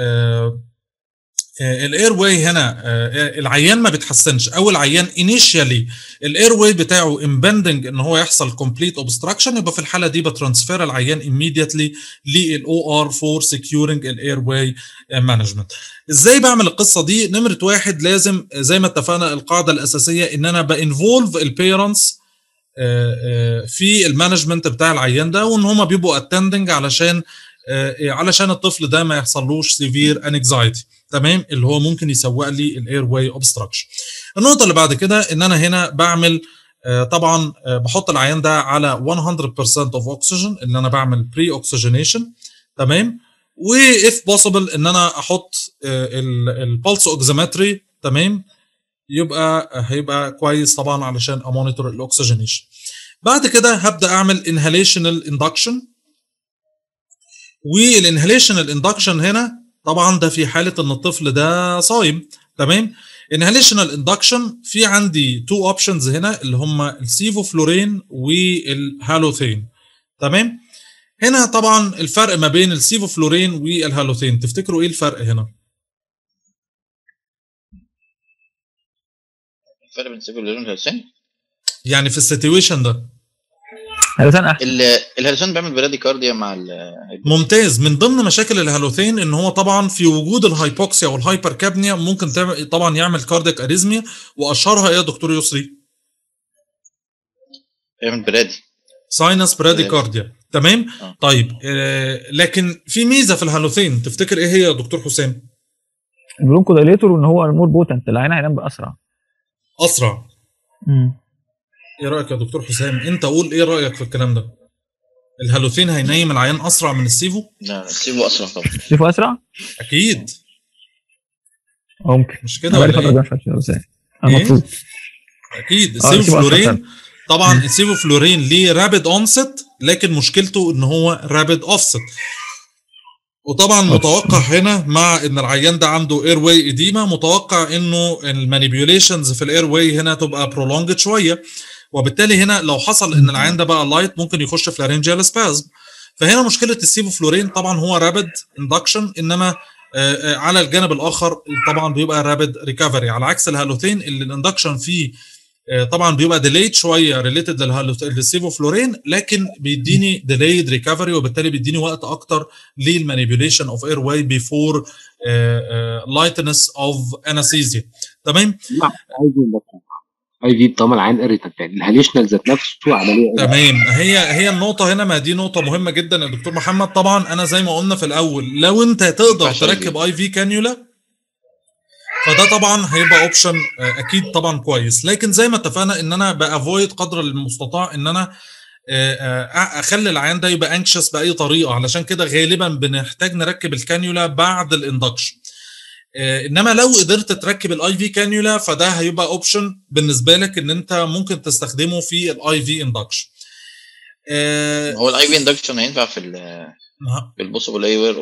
Speaker 1: الاير واي هنا العيان ما بيتحسنش او العيان انيشيالي الاير واي بتاعه امبندنج ان هو يحصل كومبليت اوبستراكشن يبقى في الحاله دي بترانسفير العيان immediately للاو ار فور سكيورنج الاير واي مانجمنت ازاي بعمل القصه دي نمره واحد لازم زي ما اتفقنا القاعده الاساسيه ان انا بانفولف البيرنتس في المانجمنت بتاع العيان ده وان هم بيبقوا اتندنج علشان علشان الطفل ده ما يحصلوش سيفير انكزايتي تمام اللي هو ممكن يسوق لي الاير واي اوبستراكشن النقطه اللي بعد كده ان انا هنا بعمل طبعا بحط العيان ده على 100% اوف اوكسجين اللي انا بعمل بري اوكسجينيشن تمام واف بوسيبل ان انا احط البلس اوكسيمتري تمام يبقى هيبقى كويس طبعا علشان امونيتور الاكسجينيشن بعد كده هبدا اعمل انهاليشنال اندكشن والانهاليشنال اندكشن هنا طبعا ده في حاله ان الطفل ده صايم تمام انهاليشنال اندكشن في عندي تو اوبشنز هنا اللي هم السيفوفلورين والهالوثين تمام هنا طبعا الفرق ما بين السيفوفلورين والهالوثين تفتكروا ايه الفرق هنا
Speaker 6: الفرق بين السيفوفلورين والهالوثين
Speaker 1: يعني في السيتويشن ده
Speaker 4: هالوثان احسن
Speaker 6: الهالوثين بيعمل براديكارديا مع ال
Speaker 1: ممتاز من ضمن مشاكل الهالوثين ان هو طبعا في وجود الهايبوكسيا والهايبر كابنيا ممكن تعمل طبعا يعمل كاردياك اريزميا واشهرها ايه يا دكتور يسري؟
Speaker 6: بيعمل برادي
Speaker 1: ساينس براديكارديا تمام
Speaker 6: آه.
Speaker 1: طيب آه لكن في ميزه في الهالوثين تفتكر ايه هي يا دكتور حسام
Speaker 4: البرونكو دايليتور وان هو مور بوتنت العين هينام باسرع
Speaker 1: اسرع
Speaker 4: مم.
Speaker 1: ايه رايك يا دكتور حسام انت قول ايه رايك في الكلام ده الهالوثين هينيم العيان اسرع من السيفو
Speaker 6: لا سيبه اسرع طبعا
Speaker 4: شايفه اسرع؟
Speaker 1: اكيد
Speaker 4: ممكن
Speaker 1: مش كده
Speaker 4: انا بقالي
Speaker 1: ولا
Speaker 4: فتره
Speaker 1: ايه
Speaker 4: مش عارف ازاي انا
Speaker 1: إيه؟
Speaker 4: مبسوط
Speaker 1: اكيد
Speaker 4: آه، السيفو
Speaker 1: السيفو
Speaker 4: أسرع
Speaker 1: فلورين
Speaker 4: فعلا.
Speaker 1: طبعا السيفو فلورين ليه رابid اونست لكن مشكلته ان هو رابid اوفست وطبعا متوقع هنا مع ان العيان ده عنده اير واي ايديما متوقع انه المانيبيوليشنز في الاير واي هنا تبقى برولونجد شويه وبالتالي هنا لو حصل ان العيان ده بقى لايت ممكن يخش في لارنجيال سبازم فهنا مشكله السيفو فلورين طبعا هو رابid اندكشن انما آه، آه، على الجانب الاخر طبعا بيبقى رابد ريكفري على عكس الهالوثين اللي الاندكشن فيه آه، طبعا بيبقى ديليد شويه ريليتد للسيفو فلورين لكن بيديني ديليد ريكفري وبالتالي بيديني وقت اكتر للمانيبيوليشن اوف اير واي بيفور لايتنس اوف انستيزيا تمام
Speaker 2: اي في اي في طالما العين اريتنت يعني الهاليشنال ذات نفسه عمليه
Speaker 1: تمام هي هي النقطة هنا ما دي نقطة مهمة جدا يا دكتور محمد طبعا أنا زي ما قلنا في الأول لو أنت تقدر
Speaker 6: ينفعش
Speaker 1: تركب أي في كانيولا فده طبعا هيبقى اوبشن اكيد طبعا كويس لكن زي ما اتفقنا ان انا بافويد قدر المستطاع ان انا آه، آه، اخلي العيان ده يبقى انكشس باي طريقه علشان كده غالبا بنحتاج نركب الكانيولا بعد الاندكشن آه، انما لو قدرت تركب الاي في كانيولا فده هيبقى اوبشن بالنسبه لك ان انت ممكن تستخدمه في الاي في اندكشن
Speaker 6: هو الاي في اندكشن هينفع في ال في البوسيبل اي وير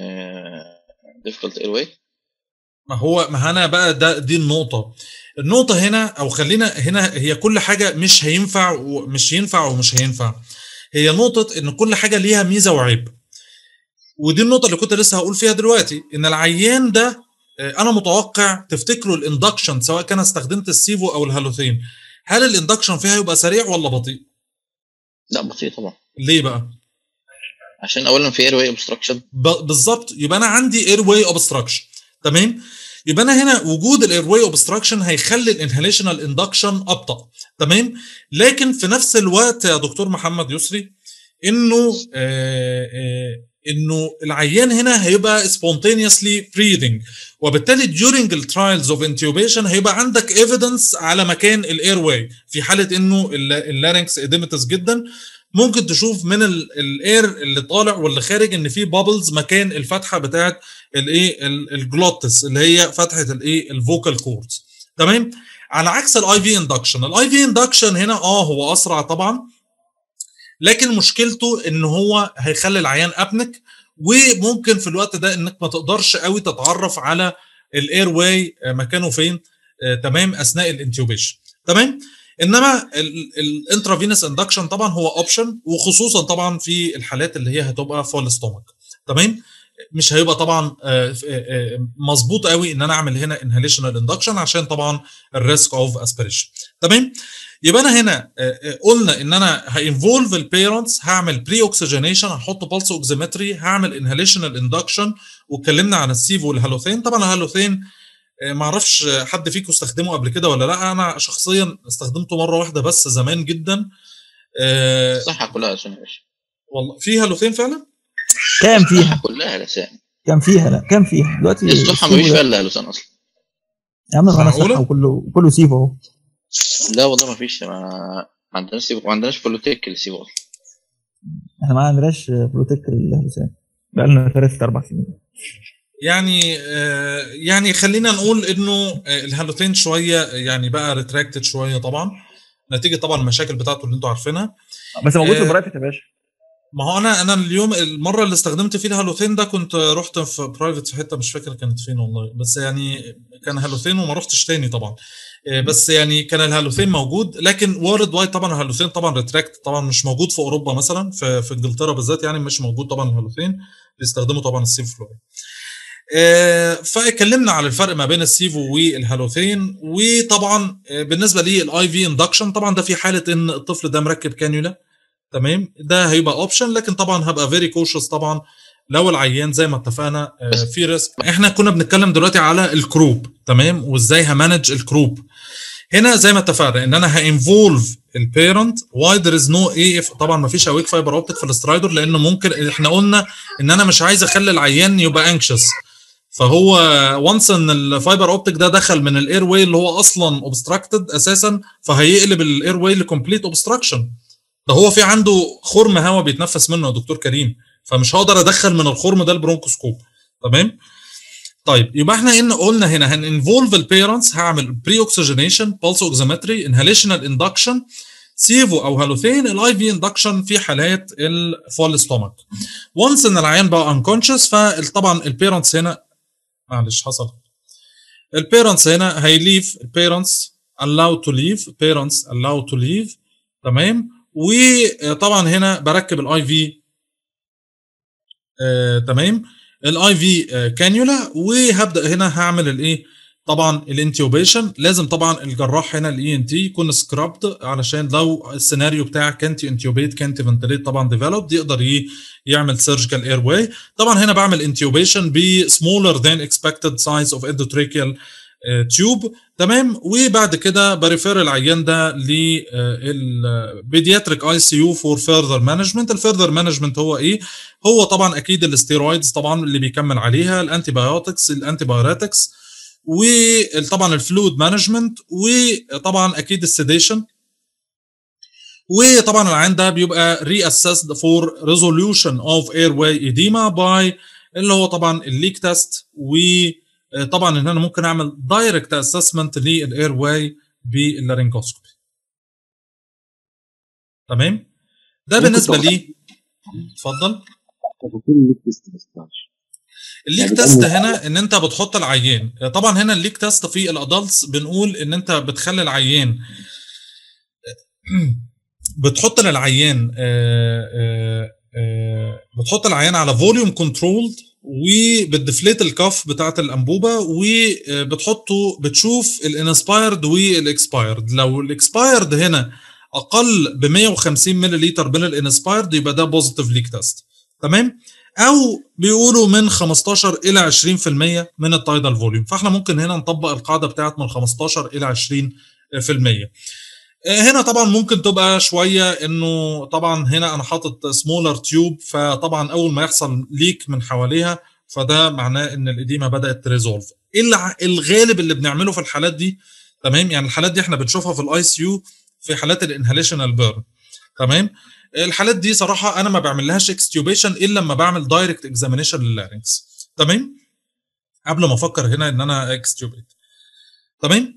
Speaker 6: ديفيكولت اير واي
Speaker 1: ما هو ما انا بقى ده دي النقطة النقطة هنا او خلينا هنا هي كل حاجة مش هينفع ومش ينفع ومش هينفع هي نقطة ان كل حاجة ليها ميزة وعيب ودي النقطة اللي كنت لسه هقول فيها دلوقتي ان العيان ده آه، انا متوقع تفتكروا الاندكشن سواء كان استخدمت السيفو او الهالوثين هل الاندكشن فيها يبقى سريع ولا بطيء؟
Speaker 6: لا بطيء طبعا
Speaker 1: ليه بقى؟
Speaker 6: عشان اولا في اير واي اوبستراكشن
Speaker 1: ب- بالظبط يبقى انا عندي اير واي اوبستراكشن تمام يبقى انا هنا وجود الاير واي اوبستراكشن هيخلي الانهاليشنال اندكشن ابطا تمام لكن في نفس الوقت يا دكتور محمد يسري انه آه آه انه العيان هنا هيبقى spontaneously breathing وبالتالي during الترايلز اوف intubation هيبقى عندك evidence على مكان الاير واي في حاله انه اللارynx اديمتس جدا ممكن تشوف من الاير اللي طالع واللي خارج ان في بابلز مكان الفتحه بتاعت الايه الجلوتس اللي هي فتحه الايه الفوكال كوردز تمام على عكس الاي في اندكشن الاي في اندكشن هنا اه هو اسرع طبعا لكن مشكلته ان هو هيخلي العيان ابنك وممكن في الوقت ده انك ما تقدرش قوي تتعرف على الاير واي مكانه فين آه، تمام اثناء الانتيوبيشن تمام انما الانترافينوس اندكشن طبعا هو اوبشن وخصوصا طبعا في الحالات اللي هي هتبقى فول ستومك تمام مش هيبقى طبعا آه، آه، مظبوط قوي ان انا اعمل هنا انهاليشنال اندكشن عشان طبعا الريسك اوف اسبريشن تمام يبقى انا هنا آه، آه، قلنا ان انا هانفولف البيرنتس هعمل بري اوكسجينيشن هحط بالس اوكسيمتري هعمل انهاليشنال اندكشن واتكلمنا عن السيفو والهالوثين طبعا الهالوثين آه، ما اعرفش حد فيكم استخدمه قبل كده ولا لا انا شخصيا استخدمته مره واحده بس زمان جدا آه،
Speaker 6: الصحه كلها عشان يا باشا
Speaker 1: والله في هالوثين فعلا
Speaker 4: كام فيها
Speaker 6: الصحه كلها لسان
Speaker 4: كام فيها لا كام فيها دلوقتي
Speaker 6: الصحه
Speaker 4: السيفو
Speaker 6: مفيش
Speaker 4: ده-
Speaker 6: فيها الا لسان اصلا
Speaker 4: يا عم معانا
Speaker 1: معقولة؟
Speaker 4: صحه وكله كله سيفو اهو
Speaker 6: لا والله مفيش ما ما عندناش سيبو ما عندناش فلوتيك السيبو اصلا
Speaker 4: احنا ما عندناش بروتكت للحسام بقى لنا ثلاث اربع سنين
Speaker 1: يعني آه، يعني خلينا نقول انه آه، الهالوثين شويه يعني بقى ريتراكتد شويه طبعا نتيجه طبعا المشاكل بتاعته اللي انتوا عارفينها
Speaker 4: بس موجود في
Speaker 1: آه،
Speaker 4: برايفت يا باشا
Speaker 1: ما هو انا انا اليوم المره اللي استخدمت فيه الهالوثين ده كنت رحت في برايفت في حته مش فاكر كانت فين والله بس يعني كان هالوثين وما رحتش تاني طبعا آه، بس يعني كان الهالوثين موجود لكن وورد وايد طبعا الهالوثين طبعا ريتراكت طبعا مش موجود في اوروبا مثلا في في انجلترا بالذات يعني مش موجود طبعا الهالوثين بيستخدموا طبعا السيف فلورين آه، فاتكلمنا على الفرق ما بين السيفو والهالوثين وطبعا آه، بالنسبه للاي في اندكشن طبعا ده في حاله ان الطفل ده مركب كانيولا تمام ده هيبقى اوبشن لكن طبعا هبقى فيري كوشس طبعا لو العيان زي ما اتفقنا آه، في ريسك احنا كنا بنتكلم دلوقتي على الكروب تمام وازاي همانج الكروب هنا زي ما اتفقنا ان انا هانفولف البيرنت واي ذير از نو اي اف طبعا ما فيش اويك فايبر اوبتيك في الاسترايدر لانه ممكن احنا قلنا ان انا مش عايز اخلي العيان يبقى انكشس فهو وانس ان الفايبر اوبتيك ده دخل من الاير واي اللي هو اصلا اوبستراكتد اساسا فهيقلب الاير واي لكومبليت اوبستراكشن ده هو في عنده خرم هواء بيتنفس منه يا دكتور كريم فمش هقدر ادخل من الخرم ده البرونكوسكوب تمام طيب يبقى احنا ان قلنا هنا هننفولف البيرنتس هعمل بري اوكسجينيشن بالس اوكسيمتري انهاليشنال اندكشن سيفو او هالوثين الاي في اندكشن في حالات الفول ستومك وانس ان العيان بقى انكونشس فطبعا البيرنتس هنا معلش حصل البيرنتس هنا هيليف البيرنتس allowed to leave parents allowed to leave تمام وطبعا هنا بركب الاي في آه، تمام الاي في كانيولا وهبدا هنا هعمل الايه طبعا الانتيوبيشن لازم طبعا الجراح هنا الاي ان تي يكون سكرابد علشان لو السيناريو بتاعك كانت انتيوبيت كانت فنتليت طبعا ديفلوبد يقدر ي- يعمل سيرجيكال اير واي طبعا هنا بعمل انتيوبيشن ب smaller than expected size of endotracheal تيوب تمام وبعد كده بريفير العيان ده للبيدياتريك اي سي يو فور فيرذر مانجمنت الفيرذر مانجمنت هو ايه هو طبعا اكيد الاستيرويدز طبعا اللي بيكمل عليها الانتي بايوتكس الانتي بايوتكس وطبعا الفلويد مانجمنت وطبعا اكيد السيديشن وطبعا العيان ده بيبقى ري اسسد فور ريزوليوشن اوف اير واي ايديما باي اللي هو طبعا الليك تيست وطبعا ان انا ممكن اعمل دايركت اسسمنت للاير واي باللارينجوسكوبي تمام ده
Speaker 2: ممكن
Speaker 1: بالنسبه
Speaker 2: تقول-
Speaker 1: لي اتفضل
Speaker 2: تفاصيل الليك تيست بس معلش
Speaker 1: الليك
Speaker 2: يعني
Speaker 1: تيست
Speaker 2: بتقول-
Speaker 1: هنا ان انت بتحط العيان طبعا هنا الليك تيست في الادلتس بنقول ان انت بتخلي العيان بتحط للعيان آه، آه، آه، بتحط العيان على فوليوم كنترولد وبتدفليت الكف بتاعه الانبوبه وبتحطه بتشوف الانسبايرد والاكسبايرد لو الاكسبايرد هنا اقل ب 150 مللي من الانسبايرد يبقى ده بوزيتيف ليك تيست تمام او بيقولوا من 15 الى 20% من التايدال فوليوم فاحنا ممكن هنا نطبق القاعده بتاعت من 15 الى 20% هنا طبعا ممكن تبقى شويه انه طبعا هنا انا حاطط سمولر تيوب فطبعا اول ما يحصل ليك من حواليها فده معناه ان الاديمه بدات تريزولف الغالب اللي بنعمله في الحالات دي تمام يعني الحالات دي احنا بنشوفها في الاي سي يو في حالات الانهاليشنال بيرن تمام الحالات دي صراحه انا ما بعمل لهاش اكستيوبيشن الا لما بعمل دايركت اكزامينيشن لللارنكس تمام قبل ما افكر هنا ان انا اكستيوبيت تمام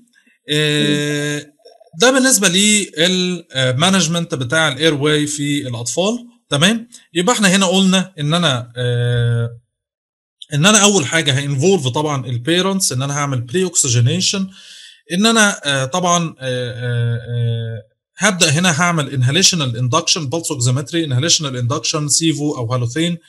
Speaker 1: آه ده بالنسبه للمانجمنت بتاع الاير واي في الاطفال تمام يبقى احنا هنا قلنا ان انا آه ان انا اول حاجه هانفولف طبعا البيرنتس ان انا هعمل بري اوكسجينيشن ان انا آه طبعا آه هبدا هنا هعمل انهاليشنال اندكشن بلس اوكسيمتري انهاليشنال اندكشن سيفو او هالوثين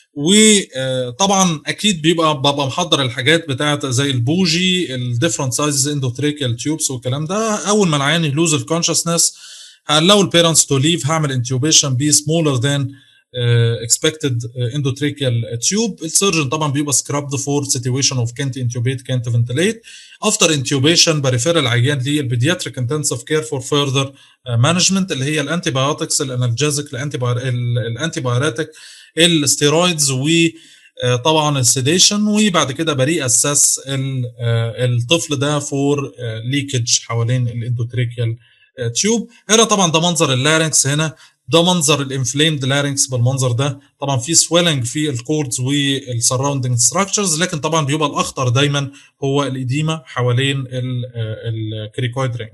Speaker 1: وطبعا اكيد بيبقى ببقى محضر الحاجات بتاعت زي البوجي الديفرنت سايزز اندوتريكال تيوبس والكلام ده اول ما العيان يلوز الكونشسنس هالو البيرنتس تو ليف هعمل انتيوبيشن بي سمولر ذان اكسبكتد اندوتريكال تيوب السيرجن طبعا بيبقى سكرابد فور سيتويشن اوف كانت انتيوبيت كانت فنتليت افتر انتيوبيشن بريفير العيان للبيدياتريك انتنسيف كير فور فيرذر مانجمنت اللي هي الانتي بايوتكس الانالجيزك الانتي بايوتيك الستيرويدز وطبعا السيديشن وبعد كده بري اساس الطفل ده فور ليكج حوالين الاندوتريكيال تيوب هنا طبعا ده منظر اللارنكس هنا ده منظر الانفليمد لارنكس بالمنظر ده طبعا في سويلنج في الكوردز والسراوندنج ستراكشرز لكن طبعا بيبقى الاخطر دايما هو الاديمه حوالين الكريكويد رينج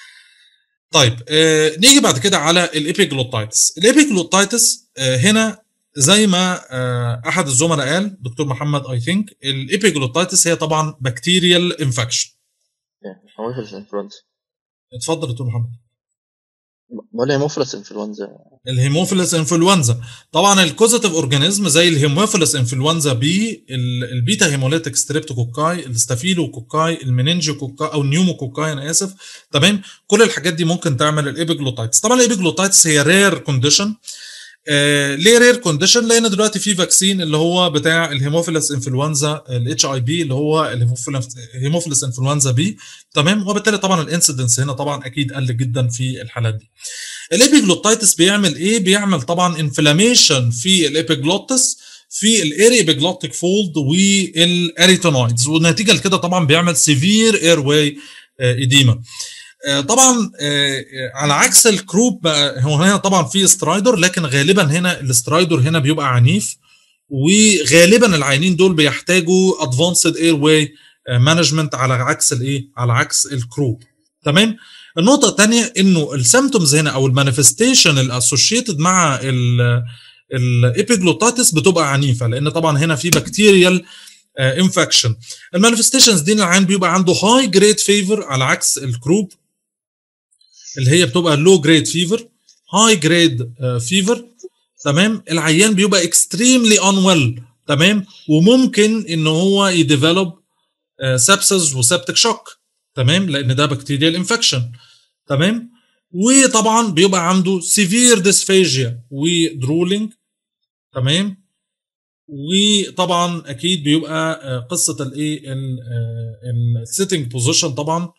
Speaker 1: طيب آه نيجي بعد كده على الابيجلوتايتس الابيجلوتايتس آه هنا زي ما آه احد الزملاء قال دكتور محمد اي ثينك الابيجلوتايتس هي طبعا بكتيريال انفكشن
Speaker 6: هيموفيلس انفلونزا
Speaker 1: اتفضل دكتور محمد
Speaker 6: بقول هيموفيلس انفلونزا
Speaker 1: الهيموفيلس انفلونزا طبعا الكوزيتيف اورجانيزم زي الهيموفيلس انفلونزا بي البيتا هيموليتيك ستريبتوكوكاي الستافيلوكوكاي المننجوكوكاي او النيوموكوكاي انا اسف تمام كل الحاجات دي ممكن تعمل الابيجلوتايتس طبعا الابيجلوتايتس هي رير كونديشن آه ليه رير كونديشن لان دلوقتي في فاكسين اللي هو بتاع الهيموفيلس انفلونزا الاتش اي بي اللي هو الهيموفيلس انفلونزا بي تمام وبالتالي طبعا الانسيدنس هنا طبعا اكيد قل جدا في الحالات دي الابيجلوتايتس بيعمل ايه بيعمل طبعا انفلاميشن في الابيجلوتس في الاري ابيجلوتيك فولد والاريتونويدز والنتيجه لكده طبعا بيعمل سيفير اير واي ايديما طبعا على عكس الكروب بقى هو هنا طبعا في سترايدر لكن غالبا هنا السترايدر هنا بيبقى عنيف وغالبا العيانين دول بيحتاجوا ادفانسد اير واي مانجمنت على عكس الايه على عكس الكروب تمام النقطه الثانيه انه السيمتومز هنا او المانيفستيشن الاسوشيتد مع الابيجلوتاتس بتبقى عنيفه لان طبعا هنا في بكتيريال انفكشن المانيفستيشنز دي العيان بيبقى عنده هاي جريد فيفر على عكس الكروب اللي هي بتبقى لو جريد فيفر هاي جريد فيفر تمام العيان بيبقى اكستريملي انويل تمام وممكن ان هو يديفلوب سبسز وسبتك شوك تمام لان ده بكتيريال انفكشن تمام وطبعا بيبقى عنده سيفير ديسفيجيا ودرولينج تمام وطبعا اكيد بيبقى قصه الايه السيتنج بوزيشن طبعا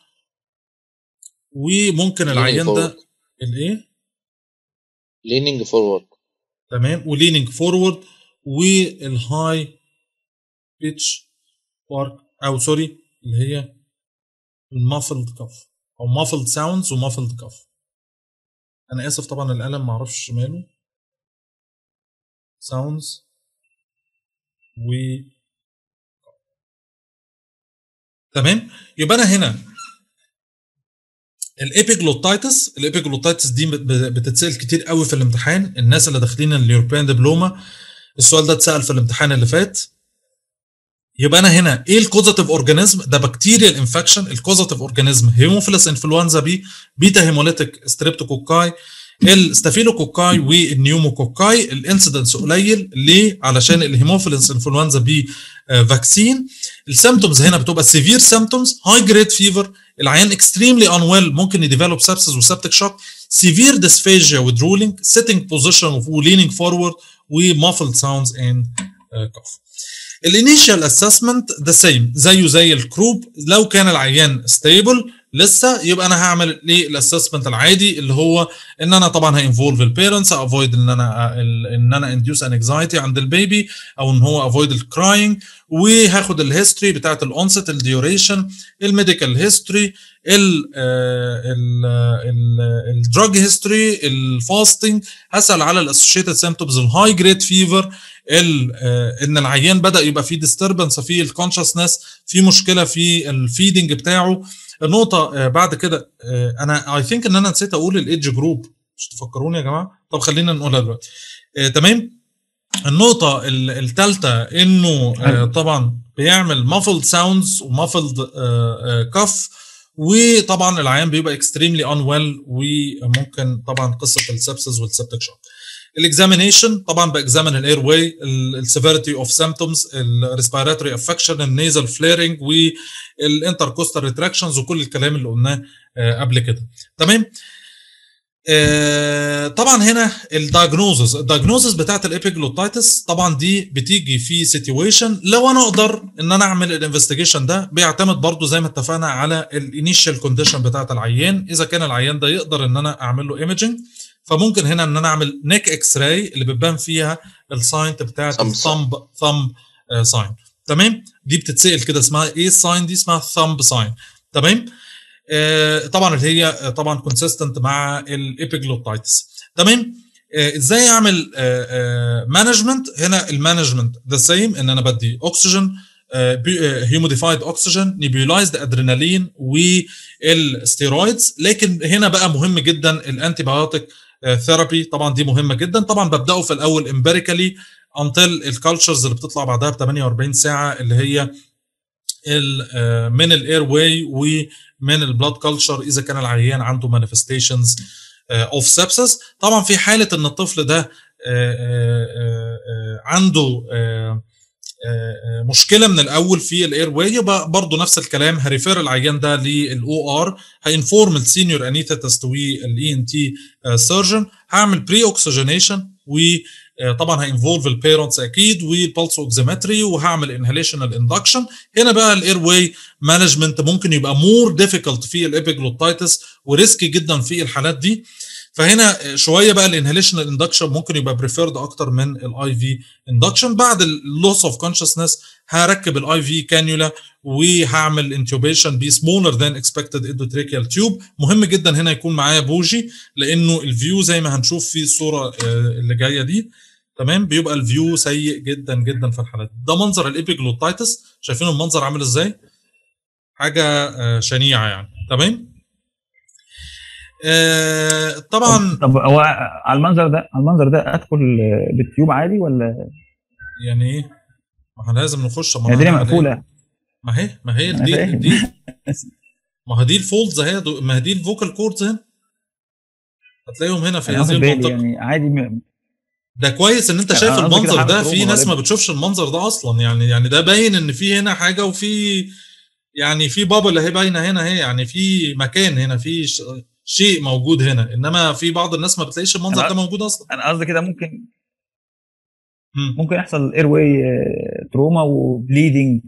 Speaker 1: وممكن العيان ده الايه
Speaker 6: ليننج فورورد
Speaker 1: تمام وليننج فورورد والهاي بيتش بارك او سوري اللي هي المافلد كف او مافلد ساوندز ومافلد كف انا اسف طبعا القلم معرفش ماله ساوندز و تمام يبقى انا هنا الابيجلوتايتس الابيجلوتايتس دي بتتسال كتير قوي في الامتحان الناس اللي داخلين اليوروبيان دبلوما السؤال ده اتسال في الامتحان اللي فات يبقى انا هنا ايه الكوزاتيف اورجانيزم ده بكتيريال انفكشن الكوزاتيف اورجانيزم هيموفيلس انفلونزا بي بيتا هيموليتيك ستريبتوكوكاي الستافيلوكوكاي والنيوموكوكاي الانسيدنس قليل ليه علشان الهيموفيلس انفلونزا بي فاكسين السيمتومز هنا بتبقى سيفير سيمتومز هاي جريد فيفر العيان اكستريملي انويل ممكن يديفلوب سبسس وسبتك شوك سيفير ديسفيجيا ودرولينج سيتنج بوزيشن وليننج فورورد ومافلد ساوندز اند كوف الانيشال اسسمنت ذا سيم زيه زي الكروب لو كان العيان ستيبل لسه يبقى انا هعمل ليه الاسسمنت العادي اللي هو ان انا طبعا هانفولف البيرنتس افويد ان انا ان انا انديوس انكزايتي عند البيبي او ان هو افويد الكراينج وهاخد الهيستوري بتاعت الاونست الديوريشن الميديكال هيستوري الدراج هيستوري الفاستنج هسال على الاسوشيتد سيمتومز الهاي جريد فيفر ان العيان بدا يبقى فيه ديستربنس في الكونشسنس في مشكله في الفيدنج بتاعه النقطه بعد كده انا اي ثينك ان انا نسيت اقول الايدج جروب مش تفكروني يا جماعه طب خلينا نقولها دلوقتي تمام النقطه الثالثه انه طبعا بيعمل مافلد ساوندز ومافلد كف وطبعا العيان بيبقى اكستريملي ان ويل وممكن طبعا قصه السبسز والسبتك شوك الاكزامينيشن طبعا باكزامن الاير واي السيفيريتي اوف سيمتومز الريسبيراتوري افكشن النيزل فليرنج والانتركوستال ريتراكشنز وكل الكلام اللي قلناه قبل كده تمام آه طبعا هنا الدايجنوزز الدايجنوزز بتاعت الابيجلوتايتس طبعا دي بتيجي في سيتويشن لو انا اقدر ان انا اعمل الانفستيجيشن ده بيعتمد برضو زي ما اتفقنا على الانيشال كونديشن بتاعت العيان اذا كان العيان ده يقدر ان انا اعمل له ايمجنج فممكن هنا ان انا اعمل نيك اكس راي اللي بتبان فيها الساينت بتاعت الثمب ثمب ساين تمام دي بتتسال كده اسمها ايه الساين دي اسمها ثمب ساين تمام آه طبعا اللي هي طبعا كونسيستنت مع الابيجلوتايتس تمام آه ازاي اعمل مانجمنت آه هنا المانجمنت ذا سيم ان انا بدي اكسجين هيوموديفايد اكسجين نيبيولايزد ادرينالين والستيرويدز لكن هنا بقى مهم جدا الانتي بايوتيك ثيرابي طبعا دي مهمه جدا طبعا ببداه في الاول امبيريكالي انتل الكالتشرز اللي بتطلع بعدها ب 48 ساعه اللي هي من الاير واي ومن البلاد كلتشر اذا كان العيان عنده مانيفستيشنز اوف سبسس طبعا في حاله ان الطفل ده عنده مشكله من الاول في الاير واي يبقى برضه نفس الكلام هريفير العيان ده للاو ار هينفورم السينيور انيثيست والاي ان تي سيرجن هعمل بري اوكسجينيشن وطبعا هينفولف البيرنتس اكيد والبلس اوكسيمتري وهعمل انهاليشنال اندكشن هنا بقى الاير واي مانجمنت ممكن يبقى مور ديفيكولت في الابيجلوتايتس وريسكي جدا في الحالات دي فهنا شويه بقى الانهاليشنال اندكشن ممكن يبقى بريفيرد اكتر من الاي في اندكشن بعد اللوس اوف كونشسنس هركب الاي في كانيولا وهعمل انتوبيشن بسمولر ذان اكسبكتد اندوتريكيال تيوب مهم جدا هنا يكون معايا بوجي لانه الفيو زي ما هنشوف في الصوره اللي جايه دي تمام بيبقى الفيو سيء جدا جدا في الحالات ده منظر الابيجلوتايتس شايفين المنظر عامل ازاي حاجه شنيعه يعني تمام آه طبعا
Speaker 4: طب هو على المنظر ده على المنظر ده ادخل بالتيوب عادي ولا
Speaker 1: يعني ايه؟ ما احنا لازم نخش
Speaker 4: ما الدنيا مقفوله
Speaker 1: ما هي ما هي دي دي ما هي دي الفولدز اهي ما هي دي الفوكال كوردز هنا هتلاقيهم هنا في هذه المنطقه
Speaker 4: يعني عادي م...
Speaker 1: ده كويس ان انت شايف المنظر ده في ناس ما بتشوفش المنظر ده اصلا يعني يعني ده باين ان في هنا حاجه وفي يعني في بابل اهي باينه هنا اهي يعني في مكان هنا في شيء موجود هنا انما في بعض الناس ما بتلاقيش المنظر ده موجود اصلا
Speaker 4: انا قصدي كده ممكن ممكن يحصل اير واي تروما وبليدنج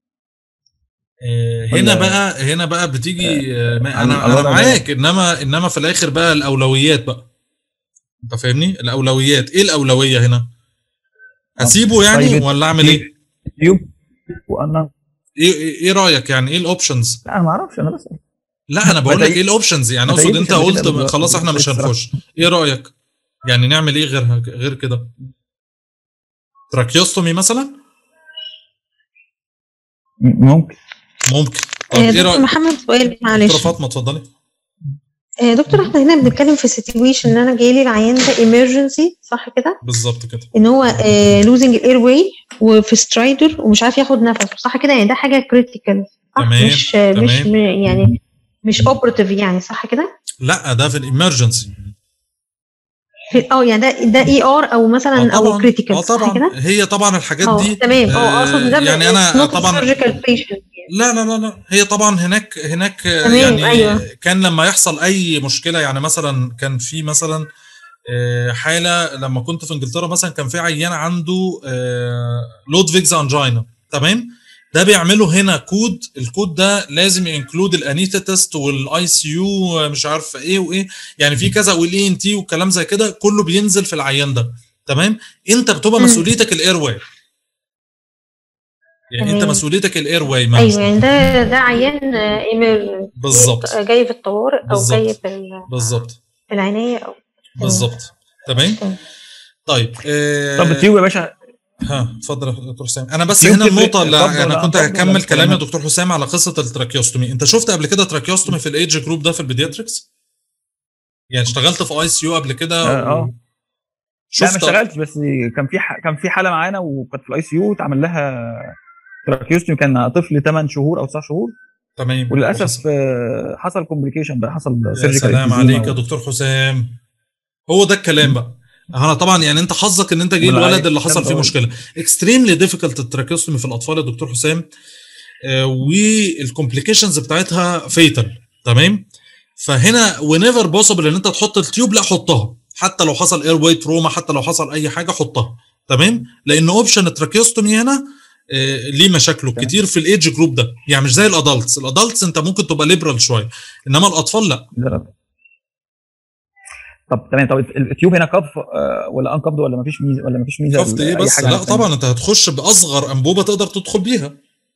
Speaker 1: هنا بقى هنا بقى بتيجي انا انا معاك انما انما في الاخر بقى الاولويات بقى انت فاهمني الاولويات ايه الاولويه هنا اسيبه يعني ولا اعمل ايه
Speaker 4: تيوب وانا
Speaker 1: ايه ايه رايك يعني ايه الاوبشنز
Speaker 4: لا انا ما اعرفش انا بس
Speaker 1: لا انا بقول لك ايه الاوبشنز يعني اقصد انت قلت خلاص احنا مش هنخش ايه رايك يعني نعمل ايه غير غير كده تراكيوستومي مثلا
Speaker 4: ممكن
Speaker 1: ممكن
Speaker 7: طب ايه رايك محمد سؤال معلش
Speaker 1: دكتوره فاطمه اتفضلي
Speaker 7: دكتور احنا هنا بنتكلم في سيتويشن ان انا جاي لي العيان ده ايمرجنسي صح كده؟
Speaker 1: بالظبط كده
Speaker 7: ان هو لوزنج الاير واي وفي سترايدر ومش عارف ياخد نفسه صح كده يعني ده حاجه كريتيكال
Speaker 1: تمام
Speaker 7: مش تمام. مش يعني مش اوبراتيف يعني صح كده؟
Speaker 1: لا ده في الامرجنسي
Speaker 7: اه يعني ده ده اي ار او مثلا او كريتيكال
Speaker 1: اه طبعا
Speaker 7: كده؟
Speaker 1: هي طبعا الحاجات دي
Speaker 7: تمام اه اقصد ده
Speaker 1: يعني انا طبعا
Speaker 7: سيرجيكال
Speaker 1: لا لا لا لا هي طبعا هناك هناك
Speaker 7: تمام
Speaker 1: يعني
Speaker 7: أيوة.
Speaker 1: كان لما يحصل اي مشكله يعني مثلا كان في مثلا حاله لما كنت في انجلترا مثلا كان في عيان عنده لودفيجز انجينا تمام ده بيعملوا هنا كود الكود ده لازم ينكلود الانيتا تيست والاي سي يو مش عارف ايه وايه يعني في كذا والاي ان تي والكلام زي كده كله بينزل في العيان ده تمام انت بتبقى مسؤوليتك الاير واي يعني انت مسؤوليتك الاير واي
Speaker 7: ايوه يعني ده ده عيان ايمر
Speaker 1: بالظبط
Speaker 7: جاي في الطوارئ او
Speaker 1: بالزبط.
Speaker 7: جاي في
Speaker 1: بالظبط
Speaker 7: العنايه او
Speaker 1: بالظبط تمام طيب
Speaker 4: آه طب التيوب يا باشا
Speaker 1: ها اتفضل يا دكتور حسام انا بس هنا النقطه اللي انا كنت هكمل كلامي يا دكتور حسام على قصه التراكيوستومي انت شفت قبل كده تراكيوستومي في الايدج جروب ده في البيدياتريكس يعني اشتغلت في اي سي يو قبل كده
Speaker 4: اه و... لا ما اشتغلتش بس كان في ح... كان في حاله معانا وكانت في الاي سي يو اتعمل لها تراكيوستومي كان طفل 8 شهور او 9 شهور
Speaker 1: تمام
Speaker 4: وللاسف حصل كومبليكيشن بقى حصل
Speaker 1: يا سلام عليك يا دكتور حسام هو ده الكلام بقى انا طبعا يعني انت حظك ان انت جه الولد اللي حصل فيه مشكله اكستريملي ديفيكولت التراكيوستومي في الاطفال يا دكتور حسام آه والكومبليكيشنز بتاعتها فيتال تمام فهنا ونيفر بوسيبل ان انت تحط التيوب لا حطها حتى لو حصل اير واي تروما حتى لو حصل اي حاجه حطها تمام لان اوبشن التراكيوستومي هنا آه ليه مشاكله تمام. كتير في الايدج جروب ده يعني مش زي الادلتس الادلتس انت ممكن تبقى ليبرال شويه انما الاطفال لا,
Speaker 4: لا. طب تمام طب التيوب هنا كف ولا انكفد ولا مفيش ميزه ولا مفيش ميزه
Speaker 1: كفت ايه بس لا طبعا انت هتخش باصغر انبوبه تقدر تدخل بيها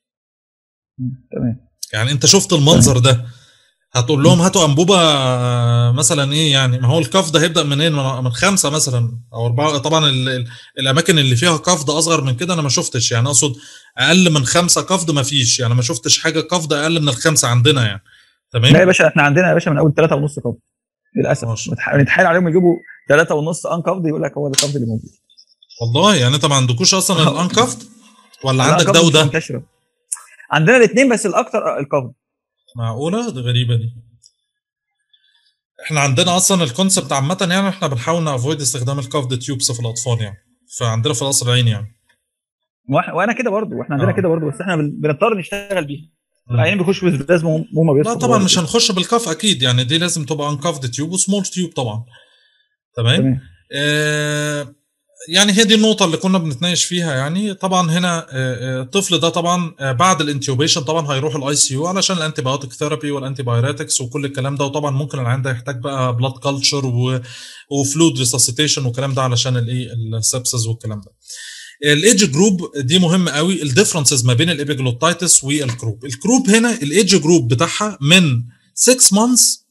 Speaker 4: تمام
Speaker 1: يعني انت شفت المنظر ده هتقول لهم هاتوا انبوبه مثلا ايه يعني ما هو الكف ده هيبدا منين من خمسه مثلا او اربعه طبعا ال ال الاماكن اللي فيها كفض اصغر من كده انا ما شفتش يعني اقصد اقل من خمسه كفض ما فيش يعني ما شفتش حاجه كفض اقل من الخمسه عندنا يعني تمام
Speaker 4: لا يا باشا احنا عندنا يا باشا من اول ثلاثه ونص كفض للاسف نتحايل عليهم يجيبوا ثلاثة ونص انكفض يقول لك هو ده الكفض اللي موجود
Speaker 1: والله يعني انت ما عندكوش اصلا الانكفض ولا عندك ده وده؟
Speaker 4: منتشره عندنا الاثنين بس الاكثر الكفض
Speaker 1: معقوله دي غريبه دي احنا عندنا اصلا الكونسبت عامه يعني احنا بنحاول نافويد استخدام الكفض تيوبس في الاطفال يعني فعندنا في القصر العيني يعني
Speaker 4: وانا كده برضه واحنا عندنا آه. كده برضه بس احنا بنضطر نشتغل بيها العيانين بيخشوا لازم هم
Speaker 1: لا طبعا مش هنخش بالكف اكيد يعني دي لازم تبقى انكفد تيوب وسمول تيوب طبعا تمام آه، يعني هي دي النقطة اللي كنا بنتناقش فيها يعني طبعا هنا آه، آه، الطفل ده طبعا آه، بعد الانتيوبيشن طبعا هيروح الاي سي يو علشان الانتي بايوتيك ثيرابي والانتي بايوريتكس وكل الكلام ده وطبعا ممكن العيان ده يحتاج بقى بلاد كلتشر وفلود ريسسيتيشن والكلام ده علشان الايه السبسز والكلام ده. الايدج جروب دي مهمه قوي الديفرنسز ما بين الابيجلوتايتس والكروب الكروب هنا الايدج جروب بتاعها من 6 مانثs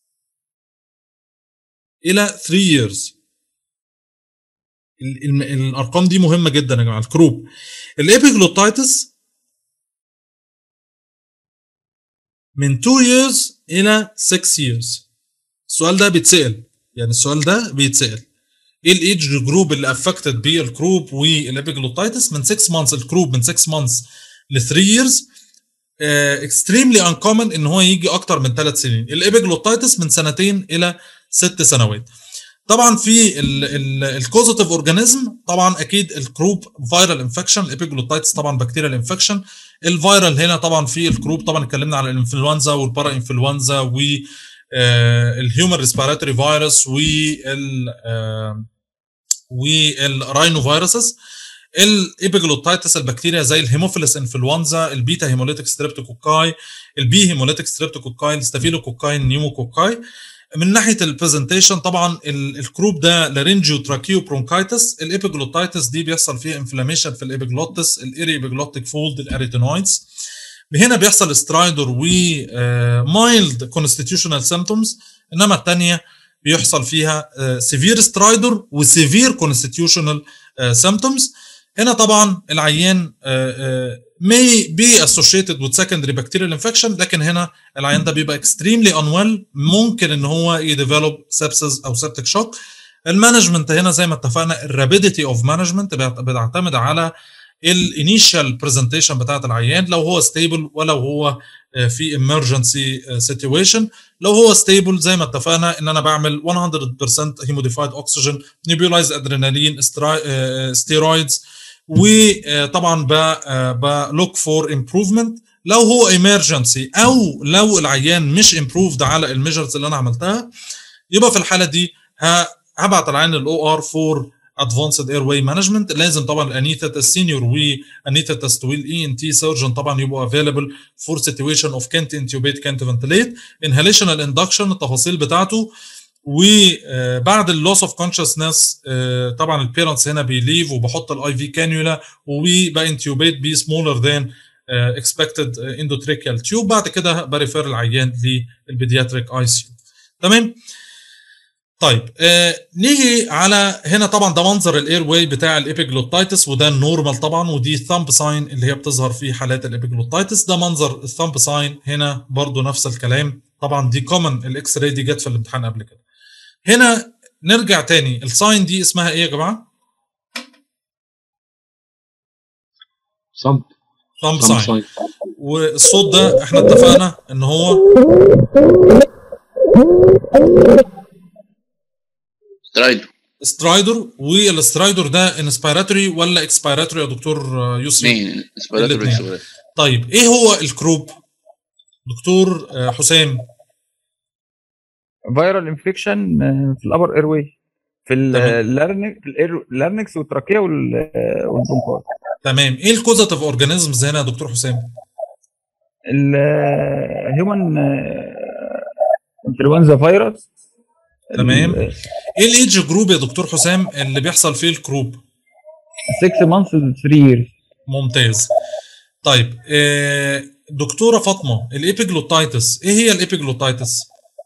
Speaker 1: الى 3 years ال- ال- الارقام دي مهمه جدا يا جماعه الكروب الابيجلوتايتس من 2 years الى 6 years السؤال ده بيتسال يعني السؤال ده بيتسال ايه الايدج جروب اللي افكتد بالكروب والابيجلوتايتس من 6 مانثs الكروب من 6 مانثs ل 3 years اكستريملي uh, انكومن ان هو يجي اكتر من 3 سنين الابيجلوتايتس من سنتين الى 6 سنوات طبعا في الكوزيتيف اورجانيزم طبعا اكيد الكروب فيرال انفكشن الابيجلوتايتس طبعا بكتيريال انفكشن الفيرال هنا طبعا في الكروب طبعا اتكلمنا على الانفلونزا والبارا انفلونزا و الهيومن ريسبيراتوري فيروس وال والراينو فيروسز الابيجلوتايتس البكتيريا زي الهيموفيلس انفلونزا البيتا هيموليتيك ستريبتوكوكاي البي هيموليتيك ستريبتوكوكاي الستافيلوكوكاي النيوموكوكاي من ناحيه البرزنتيشن طبعا ال- الكروب ده لارنجيو تراكيو برونكايتس الابيجلوتايتس دي بيحصل فيها انفلاميشن في الابيجلوتس الايري ابيجلوتيك فولد الاريتينويدز هنا بيحصل سترايدر و مايلد كونستيتيوشنال سيمتومز انما الثانيه بيحصل فيها سيفير سترايدر وسيفير كونستيتيوشنال سيمتومز هنا طبعا العيان may be associated with secondary bacterial infection لكن هنا العيان ده بيبقى extremely unwell ممكن ان هو يديفلوب sepsis او septic shock المانجمنت هنا زي ما اتفقنا الرابيديتي اوف مانجمنت بتعتمد على الانيشال برزنتيشن بتاعت العيان لو هو ستيبل ولو هو في emergency سيتويشن لو هو ستيبل زي ما اتفقنا ان انا بعمل 100% هيموديفايد اوكسجين نيبيولايز ادرينالين ستيرويدز وطبعا بلوك فور امبروفمنت لو هو ايمرجنسي او لو العيان مش امبروفد على الميجرز اللي انا عملتها يبقى في الحاله دي هبعت العيان للاو ار فور ادفانسد اير واي مانجمنت لازم طبعا الانيثيتس سينيور وانيثيتس والاي ان تي سيرجن طبعا يبقوا افيلبل فور سيتويشن اوف كانت انتوبيت كانت فنتليت انهاليشنال اندكشن التفاصيل بتاعته وبعد اللوس اوف كونشسنس طبعا البيرنتس هنا بيليف وبحط الاي في كانيولا وبانتيوبيت بي سمولر ذان اكسبكتد اندوتريكيال تيوب بعد كده بريفير العيان للبيدياتريك اي سي تمام طيب آه نيجي على هنا طبعا ده منظر الاير واي بتاع الابيجلوتايتس وده النورمال طبعا ودي الثامب ساين اللي هي بتظهر في حالات الابيجلوتايتس ده منظر الثامب ساين هنا برضو نفس الكلام طبعا دي كومن الاكس راي دي جت في الامتحان قبل كده هنا نرجع تاني الساين دي اسمها ايه يا جماعه؟
Speaker 2: صمت
Speaker 1: ثامب
Speaker 2: صمت
Speaker 1: ساين
Speaker 2: ساين
Speaker 1: والصوت ده احنا اتفقنا ان هو
Speaker 6: سترايدر
Speaker 1: سترايدر والسترايدر ده انسبيراتوري ولا اكسبيراتوري يا دكتور يسري؟
Speaker 6: اثنين اسبيراتوري
Speaker 1: الاتنين.
Speaker 6: واكسبيراتوري.
Speaker 1: طيب ايه هو الكروب؟ دكتور آه، حسام
Speaker 4: فيرال انفكشن في الابر اير واي في
Speaker 1: تمام.
Speaker 4: اللارنكس في اللارنكس والتراكيه والبرونكاي
Speaker 1: تمام ايه الكوزاتيف اورجانيزمز هنا يا دكتور حسام؟
Speaker 4: الهيومن انفلونزا فيروس
Speaker 1: تمام. ايه الايدج جروب يا دكتور حسام اللي بيحصل فيه الكروب؟
Speaker 4: 6 مانثs 3 years
Speaker 1: ممتاز طيب آه، دكتوره فاطمه الابيجلوتايتس ايه هي الابيجلوتايتس؟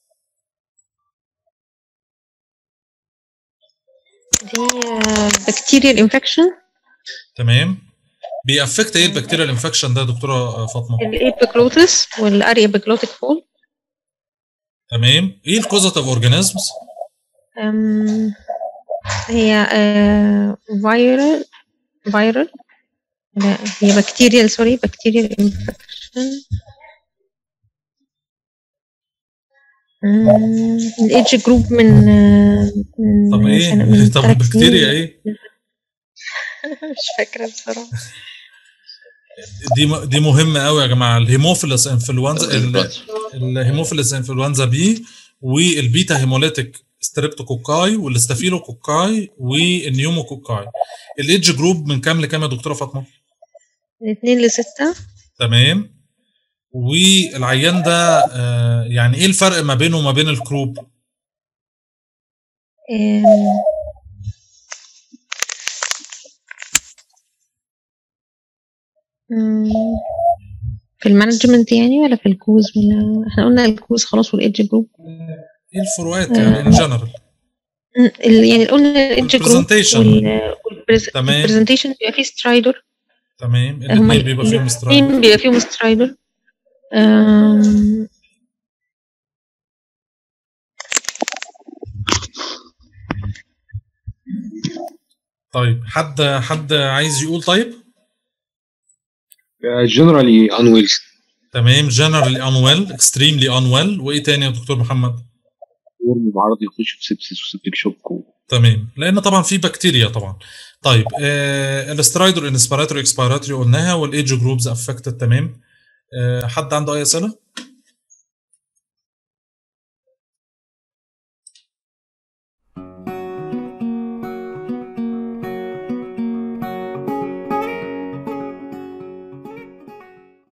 Speaker 7: دي بكتيريال انفكشن
Speaker 1: تمام بيأفكت ايه البكتيريال انفكشن ده يا دكتوره آه، فاطمه؟
Speaker 7: الابيجلوتس والاريا بيجلوتيك فول
Speaker 1: تمام ايه الكوزاتيف اورجانيزمز؟
Speaker 7: أم، هي فيرال فيرال لا هي بكتيريال سوري بكتيريال انفكشن الايدج جروب من آه، من
Speaker 1: طب ايه؟
Speaker 7: سنة- من
Speaker 1: طب
Speaker 7: ثلاث
Speaker 1: البكتيريا
Speaker 7: سنين.
Speaker 1: ايه؟
Speaker 7: مش فاكرة بصراحة
Speaker 1: دي م- دي مهمه قوي يا جماعه الهيموفيلس انفلونزا ال-
Speaker 6: البلاد.
Speaker 1: الهيموفيلس انفلونزا بي والبيتا هيموليتيك ستريبتوكوكاي والستافيلوكوكاي والنيوموكوكاي الايدج جروب من كام لكام يا دكتوره فاطمه
Speaker 7: من اتنين لستة
Speaker 1: تمام والعيان ده آه، يعني ايه الفرق ما بينه وما بين الكروب
Speaker 7: آم، مم، في المانجمنت يعني ولا في الكوز ولا احنا قلنا الكوز خلاص والايدج جروب
Speaker 1: ايه الفروقات يعني ان جنرال
Speaker 7: مم، ال- يعني قلنا الايدج جروب
Speaker 1: والpresentation. تمام.
Speaker 7: والبرزنتيشن بيبقى فيه سترايدر
Speaker 1: تمام
Speaker 7: هما
Speaker 1: الاثنين بيبقى فيهم سترايك
Speaker 7: الاثنين بيبقى فيهم سترايدر آم،
Speaker 1: طيب حد حد عايز يقول طيب
Speaker 2: جنرالي انويل
Speaker 1: تمام جنرالي انويل اكستريملي انويل وايه تاني يا دكتور محمد
Speaker 2: ورم معرض يخش في سبسيس وسبتك شوك و...
Speaker 1: تمام لان طبعا في بكتيريا طبعا طيب آه الاسترايدر انسبيراتوري اكسبيراتوري قلناها والايدج جروبز افكتد تمام آه حد عنده اي اسئله